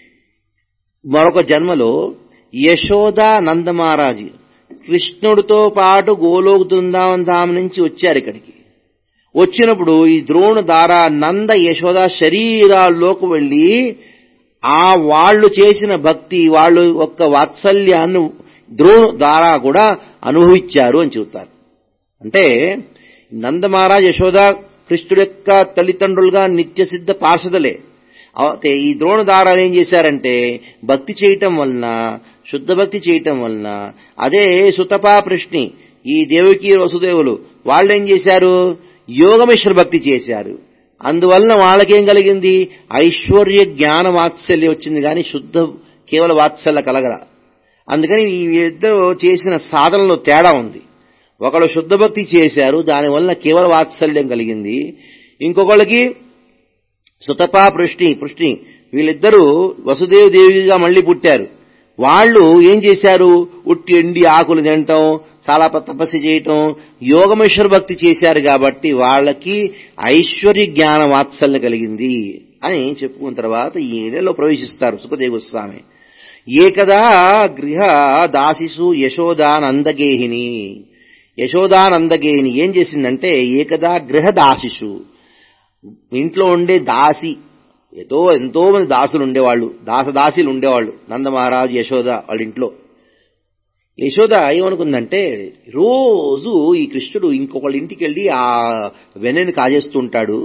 Speaker 1: మరొక జన్మలో యశోద నందమహారాజు కృష్ణుడితో పాటు గోలోక బృందావన్ ధామ నుంచి వచ్చారు ఇక్కడికి వచ్చినప్పుడు ఈ ద్రోణ దార నంద యశోద శరీరాల్లోకి వెళ్ళి ఆ వాళ్ళు చేసిన భక్తి వాళ్ళు ఒక్క వాత్సల్యాన్ని ద్రోణ ద్వారా కూడా అనుభవించారు అని చెబుతారు అంటే నందమహారాజ్ యశోద కృష్ణుడు యొక్క తల్లిదండ్రులుగా నిత్య సిద్ధ పార్షదలే అయితే ఈ ద్రోణదారాలు ఏం చేశారంటే భక్తి చేయటం వలన శుద్ధ భక్తి చేయటం వలన అదే సుతపా ప్రశ్ని ఈ దేవకి వసుదేవులు వాళ్ళేం చేశారు యోగమిశ్ర భక్తి చేశారు అందువలన వాళ్ళకేం కలిగింది ఐశ్వర్య జ్ఞాన వాత్సల్యం వచ్చింది కానీ శుద్ధ కేవల వాత్సల్య కలగల అందుకని ఈ ఇద్దరు చేసిన సాధనలో తేడా ఉంది ఒకళ్ళు శుద్ధ భక్తి చేశారు దానివల్ల కేవల వాత్సల్యం కలిగింది ఇంకొకళ్ళకి సుతపా పృష్టి పృష్టి వీళ్ళిద్దరూ వసుదేవ్ దేవిగా మళ్ళీ పుట్టారు వాళ్ళు ఏం చేశారు ఉట్టి ఎండి ఆకులు తినటం చాలా తపస్సు చేయటం యోగమేశ్వర భక్తి చేశారు కాబట్టి వాళ్ళకి ఐశ్వర్య జ్ఞాన వాత్సల్యం కలిగింది అని చెప్పుకున్న తర్వాత ఈ నెలలో ప్రవేశిస్తారు సుఖదేవ గోస్వామి ఏకదా గృహ దాసిసు యశోదానందగేహిని యశోదానందగేహిని ఏం చేసిందంటే ఏకదా గృహ దాసిసు ఇంట్లో ఉండే దాసి ఎంతో ఎంతో మంది దాసులు ఉండేవాళ్ళు దాసదాసీలు ఉండేవాళ్ళు నందమహారాజు యశోద వాళ్ళ ఇంట్లో యశోద ఏమనుకుందంటే రోజు ఈ కృష్ణుడు ఇంకొకళ్ళ ఇంటికి వెళ్ళి ఆ వెన్నని కాజేస్తుంటాడు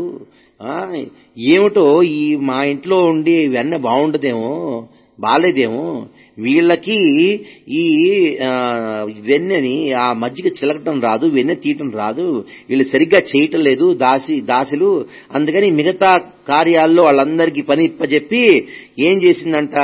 Speaker 1: ఏమిటో ఈ మా ఇంట్లో ఉండి వెన్న బాగుండదేమో బాలేదేమో వీళ్ళకి ఈ వెన్నెని ఆ మజ్జిగ చిలకటం రాదు వెన్నె తీయటం రాదు వీళ్ళు సరిగ్గా చేయటం లేదు దాసి దాసులు అందుకని మిగతా కార్యాల్లో వాళ్ళందరికీ పని ఇప్పజెప్పి ఏం చేసిందంట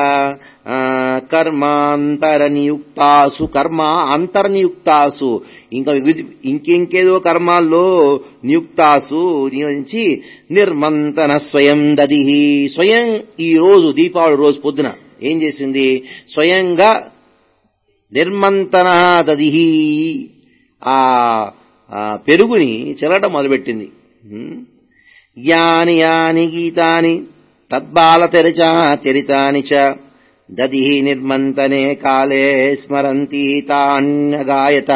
Speaker 1: కర్మాంతర నియుక్తాసు కర్మ అంతర్నియుక్తాసు ఇంకా ఇంకెంకేదో కర్మాల్లో నియుక్తాసు నియోజించి నిర్మంతన స్వయం దది స్వయం ఈ రోజు దీపావళి రోజు పొద్దున ఏం చేసింది స్వయంగా నిర్మంతన దదిహి ఆ పెరుగుని చెల్లటం మొదలుపెట్టింది యాని యాని గీతాని తద్బాల తెరచా చరితాని చ దది నిర్మంతనే కాలే స్మరంతి తాన్యగాయత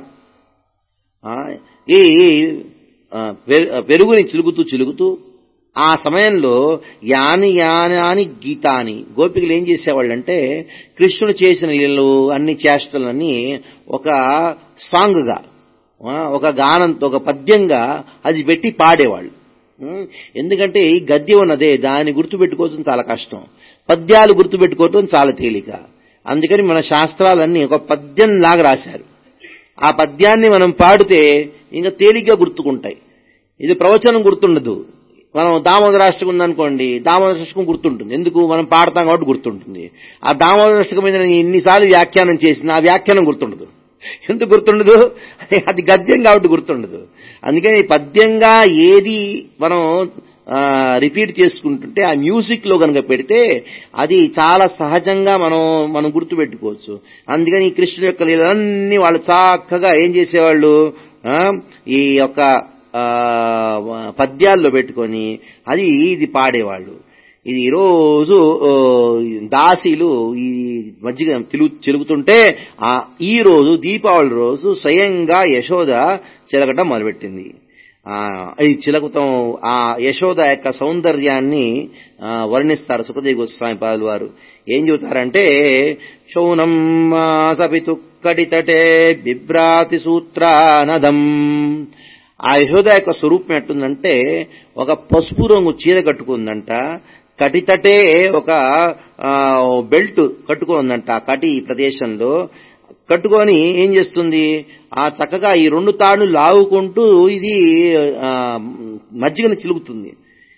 Speaker 1: ఈ పెరుగుని చిలుగుతూ చిలుగుతూ ఆ సమయంలో యాని యాని గీతాని గోపికలు ఏం చేసేవాళ్ళంటే కృష్ణుడు చేసిన లీలలు అన్ని చేష్టలన్నీ ఒక సాంగ్గా ఒక గానంతో ఒక పద్యంగా అది పెట్టి పాడేవాళ్ళు ఎందుకంటే ఈ గద్యం ఉన్నదే దాన్ని గుర్తుపెట్టుకోవడం చాలా కష్టం పద్యాలు గుర్తుపెట్టుకోవటం చాలా తేలిక అందుకని మన శాస్త్రాలన్నీ ఒక పద్యం లాగా రాశారు ఆ పద్యాన్ని మనం పాడితే ఇంకా తేలిగ్గా గుర్తుకుంటాయి ఇది ప్రవచనం గుర్తుండదు మనం దామోదరాష్టకం ఉందనుకోండి దామోదరాష్టకం గుర్తుంటుంది ఎందుకు మనం పాడతాం కాబట్టి గుర్తుంటుంది ఆ దామోదరాష్టకం మీద నేను ఎన్నిసార్లు వ్యాఖ్యానం చేసిన ఆ వ్యాఖ్యానం గుర్తుండదు ఎందుకు గుర్తుండదు అది గద్యం కాబట్టి గుర్తుండదు అందుకని పద్యంగా ఏది మనం రిపీట్ చేసుకుంటుంటే ఆ మ్యూజిక్ లో కనుక పెడితే అది చాలా సహజంగా మనం మనం గుర్తుపెట్టుకోవచ్చు అందుకని ఈ కృష్ణుడు యొక్క లీలన్నీ వాళ్ళు చక్కగా ఏం చేసేవాళ్ళు ఆ, ఈ యొక్క ఆ, పద్యాల్లో పెట్టుకొని అది ఇది పాడేవాళ్ళు ఇది ఈరోజు ఓ, దాసీలు ఈ మజ్జిగ తిరుగు చిలుగుతుంటే ఆ ఈ రోజు దీపావళి రోజు స్వయంగా యశోద చిలకటం మొదలుపెట్టింది ఆ ఈ చిలకతం ఆ యశోద యొక్క సౌందర్యాన్ని ఆ, వర్ణిస్తారు సుఖదేవి గోస్వామి పాదులు వారు ఏం చెబుతారంటే శౌనం సపితు కడితటే బిభ్రాతి సూత్రానదం ఆ యశోద యొక్క స్వరూపం ఎట్టుందంటే ఒక పసుపు రంగు చీర కట్టుకుందంట కటితటే ఒక ఆ, బెల్ట్ కట్టుకుందంట ఆ కటి ప్రదేశంలో కట్టుకొని ఏం చేస్తుంది ఆ చక్కగా ఈ రెండు తాడులు లాగుకుంటూ ఇది ఆ, మజ్జిగను చిలుకుతుంది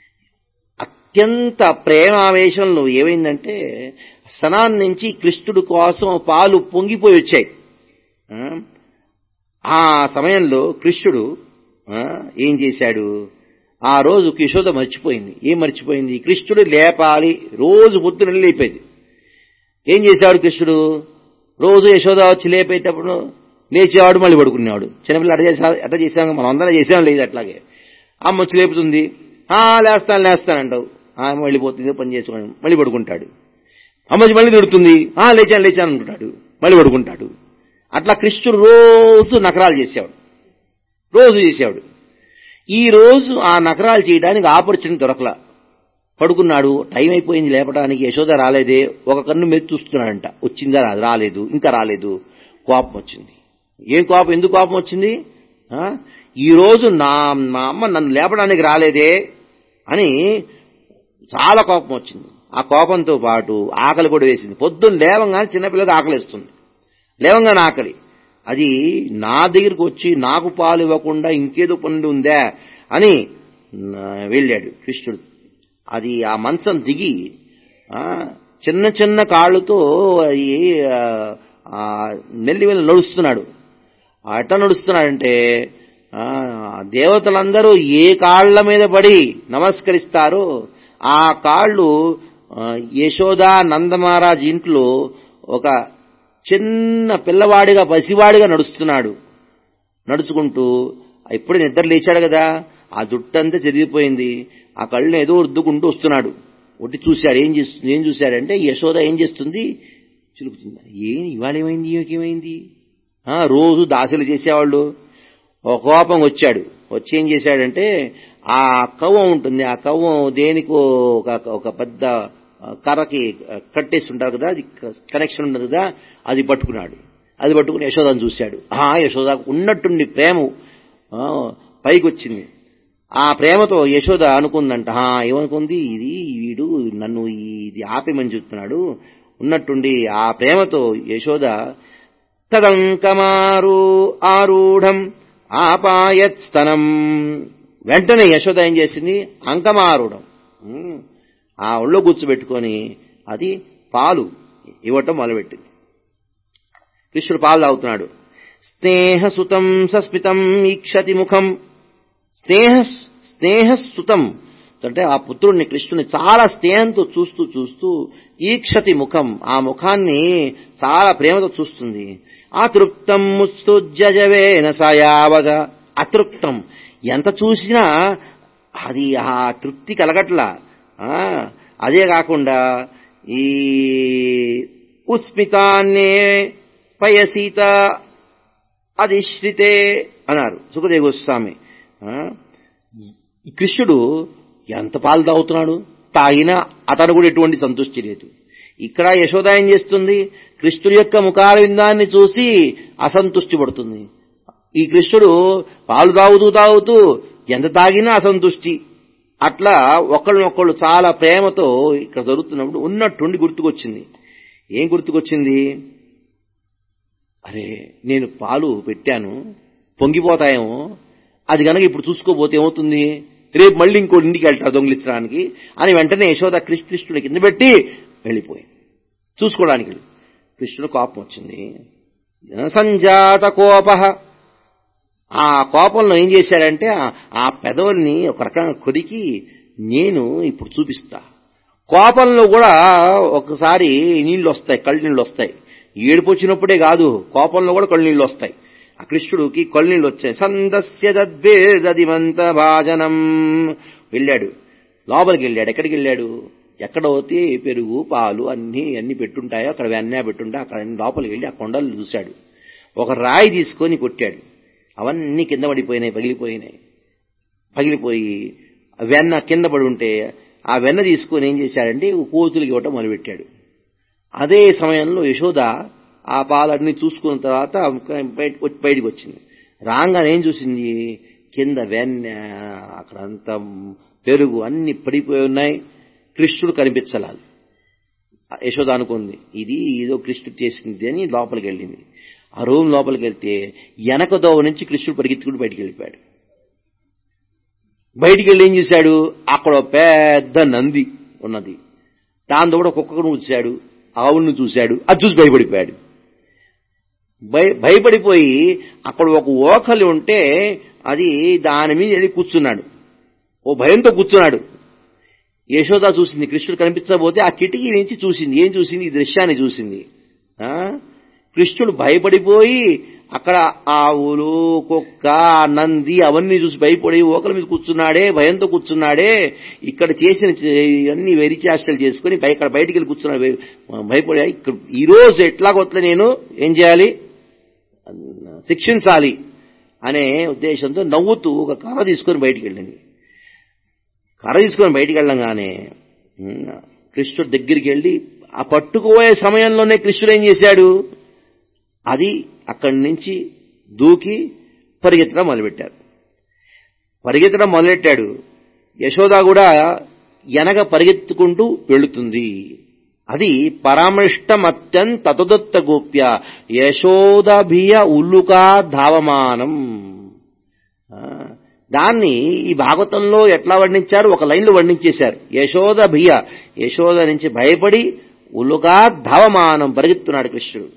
Speaker 1: అత్యంత ప్రేమావేశంలో ఏమైందంటే స్తనాన్ని నుంచి కృష్ణుడు కోసం పాలు పొంగిపోయి వచ్చాయి ఆ, ఆ సమయంలో కృష్ణుడు ఆ, ఏం చేశాడు ఆ రోజు యశోద మర్చిపోయింది ఏం మర్చిపోయింది కృష్ణుడు లేపాలి రోజు పొద్దున లేపేది ఏం చేశాడు కృష్ణుడు రోజు యశోద వచ్చి లేపేటప్పుడు లేచేవాడు మళ్ళీ పడుకునేవాడు చిన్నపిల్ల అట్ట చేసా అట్ట చేసాం మనం అందరం చేసాం లేదు అట్లాగే అమ్మ వచ్చి లేపుతుంది ఆ లేస్తాను లేస్తానంటావు ఆమె వెళ్ళిపోతుంది పని చేసుకోండి మళ్ళీ పడుకుంటాడు అమ్మ వచ్చి మళ్ళీ తిడుతుంది ఆ లేచాను లేచాను అంటున్నాడు మళ్ళీ పడుకుంటాడు అట్లా కృష్ణుడు రోజు నకరాలు చేసేవాడు రోజు చేసేవాడు ఈ రోజు ఆ నకరాలు చేయడానికి ఆపర్చునిటీ దొరకలా పడుకున్నాడు టైం అయిపోయింది లేపడానికి యశోద రాలేదే ఒక కన్ను మీద చూస్తున్నాడంట వచ్చిందా రాదు రాలేదు ఇంకా రాలేదు కోపం వచ్చింది ఏం కోపం ఎందుకు కోపం వచ్చింది ఆ? ఈ రోజు నా మా అమ్మ నన్ను లేపడానికి రాలేదే అని చాలా కోపం వచ్చింది ఆ కోపంతో పాటు ఆకలి కూడా వేసింది పొద్దున్న లేవంగానే చిన్నపిల్లకి ఆకలిస్తుంది లేవంగానే ఆకలి అది నా దగ్గరికి వచ్చి నాకు పాలు ఇవ్వకుండా ఇంకేదో పనులు ఉందా అని ఆ, వెళ్ళాడు కృష్ణుడు అది ఆ మంచం దిగి ఆ, చిన్న చిన్న కాళ్ళతో అది ఆ, ఆ, మెల్లి వెళ్ళి నడుస్తున్నాడు ఆ, ఎట్లా నడుస్తున్నాడంటే ఆ, దేవతలందరూ ఏ కాళ్ల మీద పడి నమస్కరిస్తారో ఆ కాళ్ళు ఆ, యశోద నందమహారాజ్ ఇంట్లో ఒక చిన్న పిల్లవాడిగా పసివాడిగా నడుస్తున్నాడు నడుచుకుంటూ ఇప్పుడే నిద్ర లేచాడు కదా ఆ జుట్టంతా చెరిగిపోయింది ఆ కళ్ళని ఏదో రుద్దుకుంటూ వస్తున్నాడు ఒట్టి చూశాడు ఏం చేస్తుంది ఏం చూశాడంటే యశోద ఏం చేస్తుంది చిలుకుతుంది ఏం ఇవాళ ఏమైంది ఏమైంది ఆ, రోజు దాసులు చేసేవాళ్ళు ఒక కోపం వచ్చాడు వచ్చి ఏం చేశాడంటే ఆ కవ్వం ఉంటుంది ఆ కవ్వం దేనికో ఒక ఒక పెద్ద కర్రకి కట్టేసి ఉంటారు కదా అది కనెక్షన్ ఉండదు కదా అది పట్టుకున్నాడు అది పట్టుకుని యశోదాను చూశాడు ఆ యశోద ఉన్నట్టుండి ప్రేమ ఆ, పైకి వచ్చింది ఆ ప్రేమతో యశోద అనుకుందంట "ఆ, ఏమనుకుంది ఇది వీడు నన్ను ఈ- ఇది ఆపేమని చెప్తున్నాడు ఉన్నట్టుండి ఆ ప్రేమతో యశోద తదంకమారు ఆరూఢం ఆపాయత్స్తనం వెంటనే యశోద ఏం చేసింది అంకమారూఢం ఉమ్, ఆ ఒళ్ళో కూర్చోబెట్టుకొని అది పాలు ఇవ్వటం మొదలుపెట్టింది కృష్ణుడు పాలు తాగుతున్నాడు స్నేహసుతం సస్మితం ఈక్షతి ముఖం స్నేహ స్నేహసుతం అంటే ఆ పుత్రుడిని కృష్ణుని చాలా స్నేహంతో చూస్తూ చూస్తూ ఈక్షతి ముఖం ఆ ముఖాన్ని చాలా ప్రేమతో చూస్తుంది అతృప్తం ముత్సుజవేన సయావగా అతృప్తం ఎంత చూసినా అది ఆ తృప్తి కలగట్లా ఆ, అదే కాకుండా ఈ ఉస్మితాన్నే పయసీత అధిశ్రితే అన్నారు సుఖదేవ గోస్వామి ఆ, ఈ కృష్ణుడు ఎంత పాలు తాగుతున్నాడు తాగినా అతను కూడా ఎటువంటి సంతృష్టి లేదు ఇక్కడ యశోద ఏం చేస్తుంది కృష్ణుడి యొక్క ముఖార విందాన్ని చూసి అసంతుష్టి పడుతుంది ఈ కృష్ణుడు పాలు తాగుతూ తాగుతూ ఎంత తాగినా అసంతుష్టి అట్లా ఒకళ్ళనొక్కళ్ళు చాలా ప్రేమతో ఇక్కడ జరుగుతున్నప్పుడు ఉన్నట్టుండి గుర్తుకొచ్చింది ఏం గుర్తుకొచ్చింది అరే నేను పాలు పెట్టాను పొంగిపోతాయేమో అది గనక ఇప్పుడు చూసుకోపోతే ఏమవుతుంది రేపు మళ్ళీ ఇంకో ఇంటికి వెళ్తాడు దొంగిలించడానికి అని వెంటనే యశోద కృష్ణుడి కింద పెట్టి వెళ్ళిపోయింది చూసుకోవడానికి కృష్ణుడు కోపం వచ్చింది సంజాత కోప ఆ కోపంలో ఏం చేశాడంటే ఆ పెదవుల్ని ఒక రకంగా కొరికి నేను ఇప్పుడు చూపిస్తా కోపంలో కూడా ఒకసారి నీళ్లు వస్తాయి కళ్ళు నీళ్ళు వస్తాయి ఏడుపు వచ్చినప్పుడే కాదు కోపంలో కూడా కళ్ళు నీళ్ళు వస్తాయి ఆ కృష్ణుడికి కళ్ళు నీళ్ళు వచ్చాయి సందస్య దద్వేదదిమంత భాజనం వెళ్ళాడు లోపలికి వెళ్ళాడు ఎక్కడికి వెళ్ళాడు ఎక్కడ పోతే పెరుగు పాలు అన్ని అన్ని పెట్టుంటాయో అక్కడ వెన్న పెట్టుంటే అక్కడ లోపలికి వెళ్ళి ఆ కొండలు చూశాడు ఒక రాయి తీసుకొని కొట్టాడు అవన్నీ కింద పడిపోయినాయి పగిలిపోయినాయి పగిలిపోయి వెన్న కింద పడి ఉంటే ఆ వెన్న తీసుకొని ఏం చేశాడంటే కోతులకి ఇవ్వటం మొదలుపెట్టాడు అదే సమయంలో యశోద ఆ పాలన్నీ చూసుకున్న తర్వాత బయటకు వచ్చింది రాగానే ఏం చూసింది కింద వెన్న అక్కడంతా పెరుగు అన్ని పడిపోయి ఉన్నాయి కృష్ణుడు కనిపించలాలి యశోద అనుకుంది ఇది ఏదో కృష్ణుడు చేసింది అని లోపలికి వెళ్ళింది ఆ రూమ్ లోపలికి వెళ్తే వెనక దోవ నుంచి కృష్ణుడు పరిగెత్తుకుని బయటికి వెళ్ళిపోయాడు బయటికి వెళ్ళి ఏం చేశాడు అక్కడ పెద్ద నంది ఉన్నది దాంతో కూడా కుక్కను చూశాడు ఆవులను చూశాడు అది చూసి భయపడిపోయాడు భయపడిపోయి అక్కడ ఒక ఓకలి ఉంటే అది దాని మీద వెళ్ళి కూర్చున్నాడు ఓ భయంతో కూర్చున్నాడు యశోద చూసింది కృష్ణుడు కనిపించబోతే ఆ కిటికీ నుంచి చూసింది ఏం చూసింది ఈ దృశ్యాన్ని చూసింది కృష్ణుడు భయపడిపోయి అక్కడ ఆవులు కుక్క నంది అవన్నీ చూసి భయపడి ఓకల మీద కూర్చున్నాడే భయంతో కూర్చున్నాడే ఇక్కడ చేసిన అన్ని వెరిచాష్టలు చేసుకుని ఇక్కడ బయటికి వెళ్ళి కూర్చున్నాడు భయపడి ఇక్కడ ఈ రోజు ఎట్లాగొట్ల నేను ఏం చేయాలి శిక్షించాలి అనే ఉద్దేశంతో నవ్వుతూ ఒక కర్ర తీసుకొని బయటికి వెళ్ళింది కర్ర తీసుకొని బయటికి వెళ్ళంగానే కృష్ణుడు దగ్గరికి వెళ్ళి ఆ పట్టుకుపోయే సమయంలోనే కృష్ణుడు ఏం చేశాడు అది అక్కడి నుంచి దూకి పరిగెత్తడం మొదలుపెట్టారు పరిగెత్తడం మొదలెట్టాడు యశోద కూడా ఎనగ పరిగెత్తుకుంటూ వెళుతుంది అది పరామృష్టమత్యం తతుదత్త గోప్య యశోదభియ ఉల్లుకా ధావమానం దాన్ని ఈ భాగవతంలో ఎట్లా వర్ణించారు ఒక లైన్లో వర్ణించేశారు యశోద భియ యశోద నుంచి భయపడి ఉల్లుగా ధావమానం పరిగెత్తున్నాడు కృష్ణుడు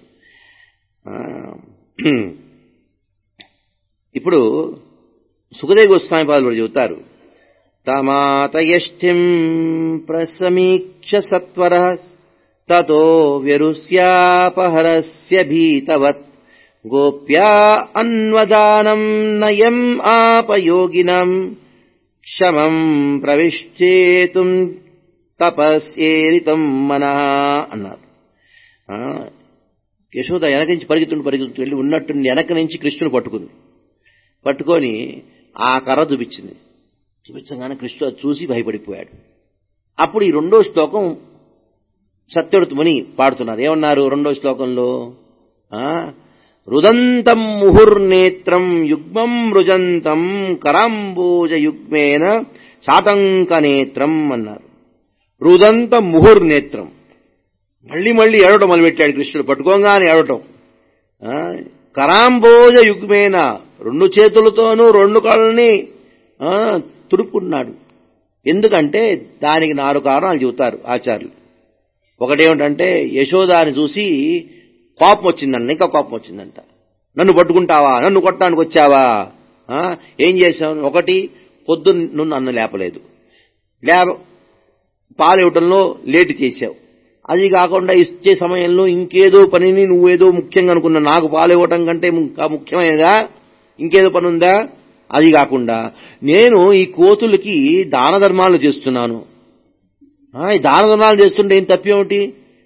Speaker 1: ఇప్పుడు సుఖదేవ గోస్వామి పాదులు చెబుతారు తమాతయష్ఠిం ప్రసమీక్ష సత్వర తతో వ్యరుస్యాపహరస్య భీతవత్ గోప్యా అన్వదానం నయం ఆపయోగినం క్షమం ప్రవిశ్చేతుం తపస్యేరితం మన అన్నారు యశోద వెనక నుంచి పరిగెత్తుండి పరిగెత్తుంటూ వెళ్ళి ఉన్నట్టు వెనక నుంచి కృష్ణుడు పట్టుకుంది పట్టుకొని ఆ కర్ర చూపించింది చూపించగానే కృష్ణుడు చూసి భయపడిపోయాడు అప్పుడు ఈ రెండో శ్లోకం సత్యడుతు ముని పాడుతున్నారు ఏమన్నారు రెండో శ్లోకంలో రుదంతం ముహుర్నేత్రం యుగ్మం రుజంతం కరాంబోజ యుగ్మేన శాతంకనేత్రం అన్నారు రుదంత ముహుర్నేత్రం మళ్ళీ మళ్ళీ ఏడవటం మొదలుపెట్టాడు కృష్ణుడు పట్టుకోగానే ఏడవటం కరాంబోజ యుగ్మేన రెండు చేతులతోనూ రెండు కళ్ళని తుడుపుకున్నాడు ఎందుకంటే దానికి నాలుగు కారణాలు చెబుతారు ఆచార్యులు ఒకటేమిటంటే యశోదాని చూసి కోపం వచ్చిందంట ఇంకా కోపం వచ్చిందంట నన్ను పట్టుకుంటావా నన్ను కొట్టడానికి వచ్చావా ఏం చేశావు ఒకటి పొద్దున్న నువ్వు నన్ను లేపలేదు లేప పాలు ఇవ్వటంలో లేటు చేశావు అది కాకుండా ఇచ్చే సమయంలో ఇంకేదో పనిని నువ్వేదో ముఖ్యంగా అనుకున్నా నాకు పాలు ఇవ్వటం కంటే ఇంకా ముఖ్యమైనదా ఇంకేదో పని ఉందా అది కాకుండా నేను ఈ కోతులకి దాన ధర్మాలు చేస్తున్నాను ఈ దాన ధర్మాలు చేస్తుంటే ఏం తప్పేమిటి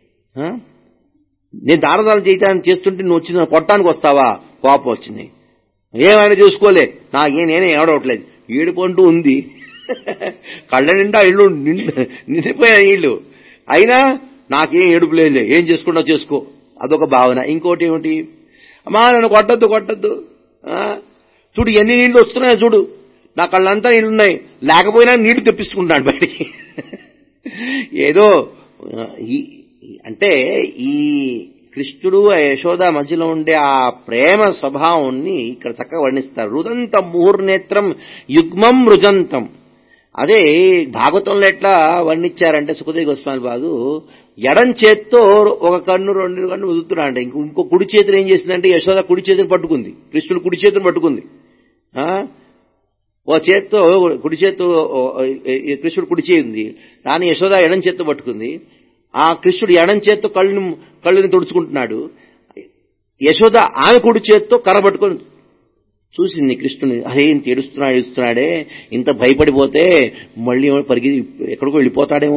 Speaker 1: నేను దాన ధర్మాలు చేయటానికి చేస్తుంటే నువ్వు వచ్చి కొట్టడానికి వస్తావా కోపం వచ్చింది ఏమైనా చూసుకోలే నాకే నేనే ఏడవట్లేదు ఏడుపంటూ ఉంది కళ్ళ నిండా ఇళ్ళు నిండిపోయా నీళ్లు అయినా నాకేం ఏడుపు లేదు ఏం చేసుకుంటా చేసుకో అదొక భావన ఇంకోటి ఏమిటి అమ్మా నన్ను కొట్టద్దు కొట్టద్దు చూడు ఎన్ని నీళ్లు వస్తున్నాయో చూడు నా కళ్ళంతా నీళ్లున్నాయి లేకపోయినా నీళ్లు తెప్పించుకుంటాను బయటికి ఏదో అంటే ఈ కృష్ణుడు ఆ యశోద మధ్యలో ఉండే ఆ ప్రేమ స్వభావాన్ని ఇక్కడ చక్కగా వర్ణిస్తారు రుదంత ముహుర్నేత్రం యుగ్మం రుజంతం అదే భాగవతంలో ఎట్లా వర్ణించారంటే సుఖదేవి గోస్వామి బాదు ఎడం చేత్తో ఒక కన్ను రెండు కన్ను వదులుతున్నాడు ఇంకో ఇంకో కుడి చేతిని ఏం చేసిందంటే యశోద కుడి చేతిని పట్టుకుంది కృష్ణుడు కుడి చేతిని పట్టుకుంది ఆ? ఓ చేత్తో కుడి చేత్తో కృష్ణుడు కుడి చేయి ఉంది దాన్ని యశోద ఎడం చేత్తో పట్టుకుంది ఆ కృష్ణుడు ఎడం చేత్తో కళ్ళుని కళ్ళుని తుడుచుకుంటున్నాడు యశోద ఆమె కుడి చేత్తో కర్ర పట్టుకొని చూసింది కృష్ణుని అరే ఇంత ఏడుస్తున్నాడు ఏడుస్తున్నాడే ఇంత భయపడిపోతే మళ్ళీ ఏమో పరిగి ఎక్కడికో వెళ్ళిపోతాడేమో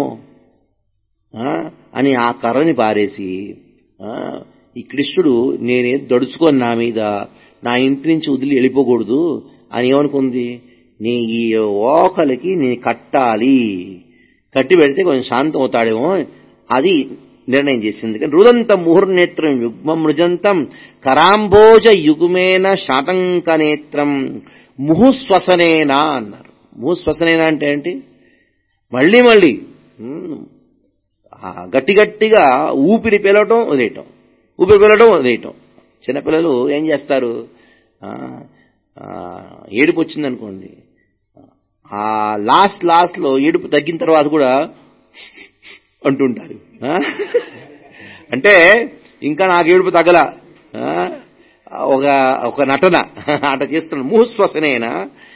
Speaker 1: ఆ? అని ఆ కర్రని పారేసి ఆ, ఈ కృష్ణుడు నేనే దడుచుకొని నా మీద నా ఇంటి నుంచి వదిలి వెళ్ళిపోకూడదు అని ఏమనుకుంది నీ ఈ ఓకలకి నేను కట్టాలి కట్టి పెడితే కొంచెం శాంతం అవుతాడేమో అది నిర్ణయం చేసింది కానీ రుదంత ముహుర్నేత్రం యుగ్మం మృజంతం కరాంబోజ యుగుమేన శాతంక నేత్రం ముహుశ్వసనేనా అన్నారు ముహుశ్వసనేనా అంటే ఏంటి మళ్ళీ మళ్ళీ ఉమ్, ఆ గట్టి గట్టిగా ఊపిరి పిలవటం వదిలేయటం ఊపిరి పిలవటం వదిలేయటం చిన్నపిల్లలు ఏం చేస్తారు ఆ, ఆ, ఏడుపు వచ్చిందనుకోండి ఆ లాస్ట్ లాస్ట్ లో ఏడుపు తగ్గిన తర్వాత కూడా అంటుంటారు ఆ? అంటే ఇంకా నాకు ఏడుపు తగల ఆ? ఒక ఒక నటన అట చేస్తున్నాడు ముహుశ్వసనేన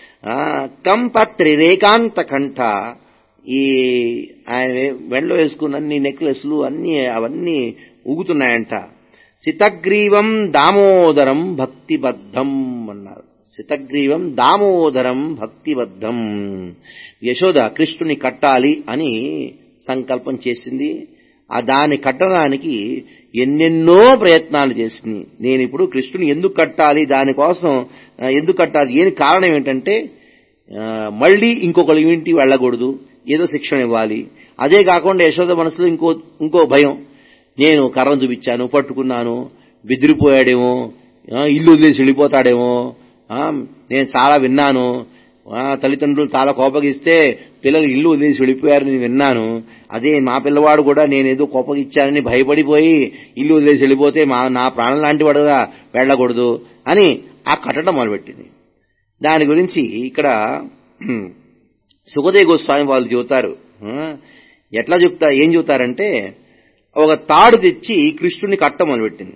Speaker 1: కంపత్రి రేకాంత కంఠ ఈ ఆయన వెండలో వేసుకున్న అన్ని నెక్లెస్లు అన్ని అవన్నీ ఊగుతున్నాయంట సితగ్రీవం దామోదరం భక్తిబద్ధం అన్నారు సితగ్రీవం దామోదరం భక్తిబద్ధం యశోద కృష్ణుని కట్టాలి అని సంకల్పం చేసింది ఆ దాన్ని కట్టడానికి ఎన్నెన్నో ప్రయత్నాలు చేసింది నేను ఇప్పుడు కృష్ణుని ఎందుకు కట్టాలి దానికోసం ఆ, ఎందుకు కట్టాలి ఏని కారణం ఏంటంటే ఆ, మళ్ళీ ఇంకొకరి ఇంటికి వెళ్ళకూడదు ఏదో శిక్షణ ఇవ్వాలి అదే కాకుండా యశోద మనసులో ఇంకో ఇంకో భయం నేను కర్రను చూపించాను పట్టుకున్నాను బెదిరిపోయాడేమో ఆ, ఇల్లు వదిలేసి వెళ్ళిపోతాడేమో ఆ, నేను చాలా విన్నాను ఆ, తల్లిదండ్రులు చాలా కోపగిస్తే పిల్లలు ఇల్లు వదిలేసి వెళ్ళిపోయారని విన్నాను అదే మా పిల్లవాడు కూడా నేనేదో కోపగిచ్చానని భయపడిపోయి ఇల్లు వదిలేసి వెళ్ళిపోతే మా నా ప్రాణం లాంటి వాడు కదా వెళ్ళకూడదు అని ఆ కట్టడం మొదలుపెట్టింది దాని గురించి ఇక్కడ హ్మ్, సుఖదేవ్ గోస్వామి వాళ్ళు చెబుతారు ఆ, ఎట్లా చెప్తా ఏం చెబుతారంటే ఒక తాడు తెచ్చి కృష్ణుని కట్ట మొదలుపెట్టింది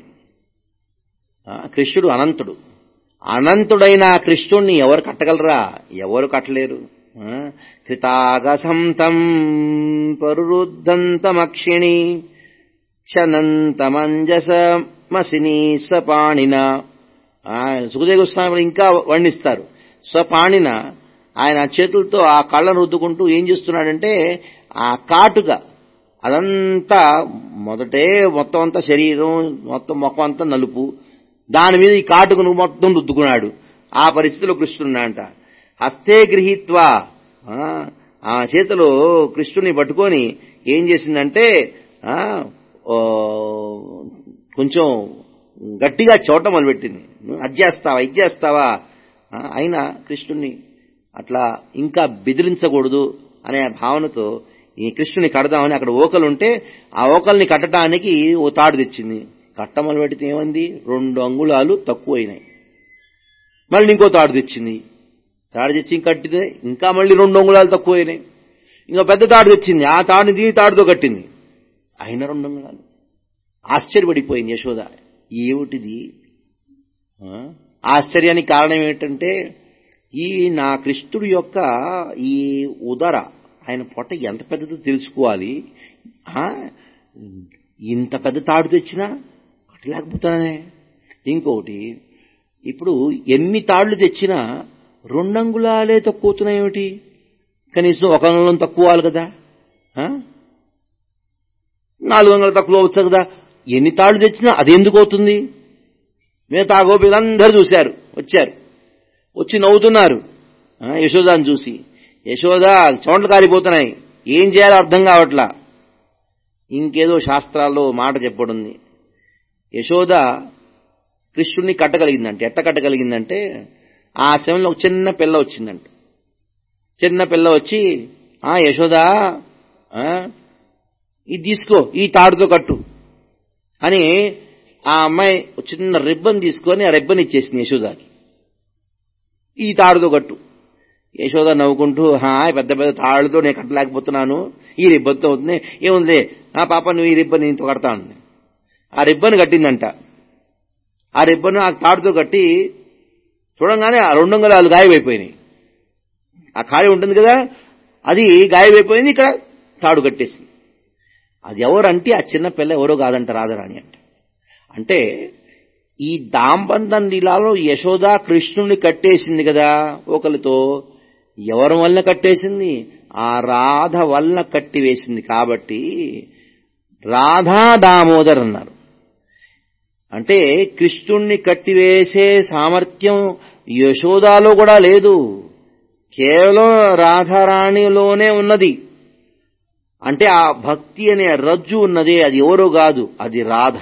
Speaker 1: ఆ, కృష్ణుడు అనంతుడు అనంతుడైన ఆ కృష్ణుణ్ణి ఎవరు కట్టగలరా ఎవరు కట్టలేరు ఆ, కృతాగసంతం పరురుద్ధంతమక్షిణి క్షనంతమంజసమసిని సపాణిన ఆ, సుఖదేవ గోస్వామి ఇంకా వర్ణిస్తారు స్వపాణిన ఆయన చేతులతో ఆ కళ్ళను రుద్దుకుంటూ ఏం చేస్తున్నాడంటే ఆ కాటుగా అదంతా మొదటే మొత్తం అంతా శరీరం మొత్తం మొక్కం అంతా నలుపు దాని మీద ఈ కాటుకును మొత్తం రుద్దుకున్నాడు ఆ పరిస్థితిలో కృష్ణున్నాడంట హస్తే గృహీత్వా ఆ, ఆ చేతిలో కృష్ణుని పట్టుకొని ఏం చేసిందంటే ఆ, ఓ, కొంచెం గట్టిగా చోట మొదలుపెట్టింది నువ్వు అది చేస్తావా ఇది చేస్తావా ఆ, అయినా కృష్ణుణ్ణి అట్లా ఇంకా బెదిరించకూడదు అనే భావనతో ఈ కృష్ణుని కడదామని అక్కడ ఓకలు ఉంటే ఆ ఓకల్ని కట్టడానికి ఓ తాడు తెచ్చింది కట్టమలు పెడితే ఏమంది రెండు అంగుళాలు తక్కువైనాయి మళ్ళీ ఇంకో తాడు తెచ్చింది తాడు తెచ్చి కట్టితే ఇంకా మళ్ళీ రెండు అంగుళాలు తక్కువైనాయి ఇంకా పెద్ద తాడు తెచ్చింది ఆ తాడుని దీని తాడుతో కట్టింది అయిన రెండు అంగుళాలు ఆశ్చర్యపడిపోయింది యశోద ఏమిటిది ఆ? ఆశ్చర్యానికి కారణం ఏమిటంటే ఈ నా కృష్ణుడు యొక్క ఈ ఉదర ఆయన పొట్ట ఎంత పెద్దదో తెలుసుకోవాలి ఆ? ఇంత పెద్ద తాడు తెచ్చినా కట్టలేకపోతానే ఇంకొకటి ఇప్పుడు ఎన్ని తాళ్లు తెచ్చినా రెండు అంగుళాలే తక్కువతున్నాయి ఏమిటి కనీసం ఒక అంగుళం తక్కువ అవ్వాలి కదా ఆ? నాలుగు అంగుళాలు తక్కువ అవచ్చు కదా ఎన్ని తాళ్లు తెచ్చినా అది ఎందుకు అవుతుంది మిగతా గోపిలందరూ చూశారు వచ్చారు వచ్చి నవ్వుతున్నారు ఆ, యశోదాని చూసి యశోద చోంట్లు కారిపోతున్నాయి ఏం చేయాలో అర్థం కావట్లా ఇంకేదో శాస్త్రాల్లో మాట చెప్పడుంది యశోద కృష్ణుడిని కట్టగలిగిందంటే ఎట్ట కట్టగలిగిందంటే ఆ సమయంలో ఒక చిన్న పిల్ల వచ్చిందంట చిన్న పిల్ల వచ్చి ఆ యశోద ఆ, ఇది తీసుకో ఈ తాడుతో కట్టు అని ఆ అమ్మాయి చిన్న రిబ్బన్ తీసుకొని ఆ రిబ్బన్ ఇచ్చేసింది యశోదాకి ఈ తాడుతో కట్టు యశోద నవ్వుకుంటూ హా పెద్ద పెద్ద తాళ్ళతో నేను కట్టలేకపోతున్నాను ఈ రిబ్బన్తో అవుతుంది ఏముంది ఆ పాప నువ్వు ఈ రిబ్బన్ నీతో కడతాను ఆ రిబ్బన్ కట్టిందంట ఆ రిబ్బన్ ఆ తాడుతో కట్టి చూడంగానే ఆ రెండు అంగుళాలు గాయమైపోయినాయి ఆ ఖాళీ ఉంటుంది కదా అది గాయమైపోయింది ఇక్కడ తాడు కట్టేసింది అది ఎవరంటే ఆ చిన్న పిల్ల ఎవరో కాదంట రాధరాణి అంట అంటే ఈ దాంబంధం లీలాలో యశోద కృష్ణుని కట్టేసింది కదా ఒకరితో ఎవరి వల్ల కట్టేసింది ఆ రాధ వల్ల కట్టివేసింది కాబట్టి రాధా దామోదర్ అన్నారు అంటే కృష్ణుణ్ణి కట్టివేసే సామర్థ్యం యశోదాలో కూడా లేదు కేవలం రాధారాణిలోనే ఉన్నది అంటే ఆ భక్తి అనే రజ్జు ఉన్నదే అది ఎవరో కాదు అది రాధ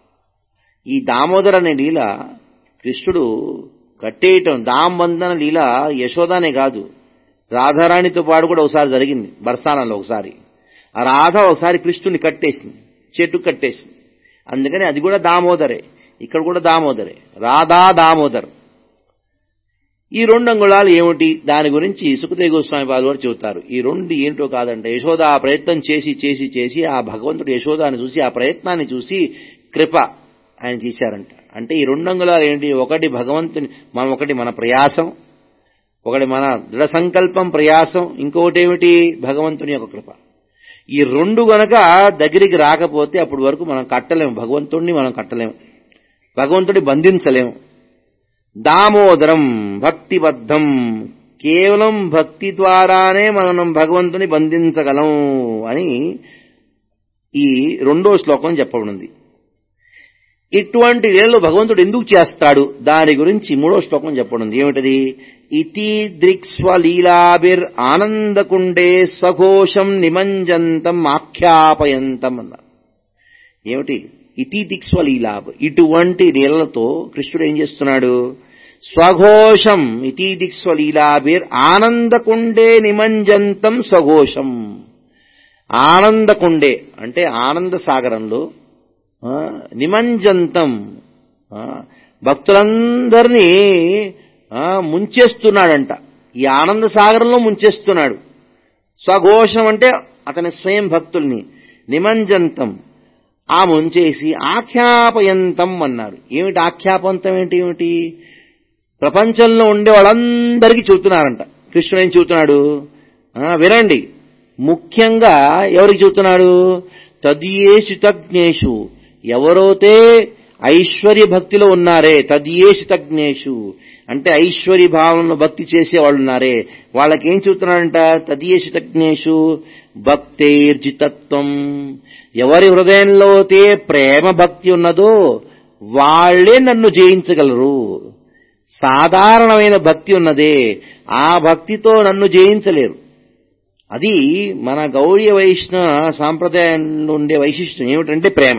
Speaker 1: ఈ దామోదర్ అనే లీల కృష్ణుడు కట్టేయటం దాంబంధన లీల యశోదానే కాదు రాధారాణితో పాటు కూడా ఒకసారి జరిగింది బర్సానంలో ఒకసారి ఆ రాధ ఒకసారి కృష్ణుని కట్టేసింది చెట్టు కట్టేసింది అందుకని అది కూడా దామోదరే ఇక్కడ కూడా దామోదరే రాధా దామోదర్ ఈ రెండు అంగుళాలు ఏమిటి దాని గురించి సుఖదేవ గోస్వామి బాధ వారు చెబుతారు ఈ రెండు ఏంటో కాదంటే యశోద ఆ ప్రయత్నం చేసి చేసి చేసి ఆ భగవంతుడు యశోదాన్ని చూసి ఆ ప్రయత్నాన్ని చూసి కృప ఆయన తీశారంట అంటే ఈ రెండు అంగుళాలు ఏంటి ఒకటి భగవంతుని మనం ఒకటి మన ప్రయాసం ఒకటి మన దృఢ సంకల్పం ప్రయాసం ఇంకొకటి ఏమిటి భగవంతుని యొక్క కృప ఈ రెండు గనక దగ్గరికి రాకపోతే అప్పటి వరకు మనం కట్టలేము భగవంతుడిని మనం కట్టలేము భగవంతుడి బంధించలేము దామోదరం భక్తిబద్ధం కేవలం భక్తి ద్వారానే మనం భగవంతుని బంధించగలం అని ఈ రెండో శ్లోకం చెప్పబడింది ఇటువంటి వేళలో భగవంతుడు ఎందుకు చేస్తాడు దాని గురించి మూడో శ్లోకం చెప్పడం ఏమిటది ఇతి దృక్స్వలీలాభిర్ ఆనందకుండే సఘోషం నిమంజంతం ఆఖ్యాపయంతం అన్నారు ఏమిటి ఇతి దిక్స్వలీలాభ్ ఇటువంటి లీలలతో కృష్ణుడు ఏం చేస్తున్నాడు స్వఘోషం ఇతి దిక్స్వలీలాభిర్ ఆనందకుండే నిమంజంతం స్వఘోషం ఆనందకుండే అంటే ఆనంద సాగరంలో నిమంజంతం భక్తులందరినీ ముంచేస్తున్నాడంట ఈ ఆనంద సాగరంలో ముంచేస్తున్నాడు స్వఘోషం అంటే అతని స్వయం భక్తుల్ని నిమంజంతం ఆ ముంచేసి ఆఖ్యాపయంతం అన్నారు ఏమిటి ఆఖ్యాపంతం ఏంటి ఏమిటి ప్రపంచంలో ఉండే వాళ్ళందరికీ చెబుతున్నారంట కృష్ణుడు ఏం చెబుతున్నాడు వినండి ముఖ్యంగా ఎవరికి చెబుతున్నాడు తదియేషు తజ్ఞేషు ఎవరైతే ఐశ్వర్య భక్తిలో ఉన్నారే తదియేషు తజ్ఞేషు అంటే ఐశ్వర్య భావంలో భక్తి చేసే వాళ్ళు ఉన్నారే వాళ్ళకేం చెబుతున్నాడంట తదియేషు తజ్ఞేషు భక్తేర్జితత్వం ఎవరి హృదయంలో అయితే ప్రేమ భక్తి ఉన్నదో వాళ్లే నన్ను జయించగలరు సాధారణమైన భక్తి ఉన్నదే ఆ భక్తితో నన్ను జయించలేరు అది మన గౌడీయ వైష్ణవ సాంప్రదాయంలో ఉండే వైశిష్టం ఏమిటంటే ప్రేమ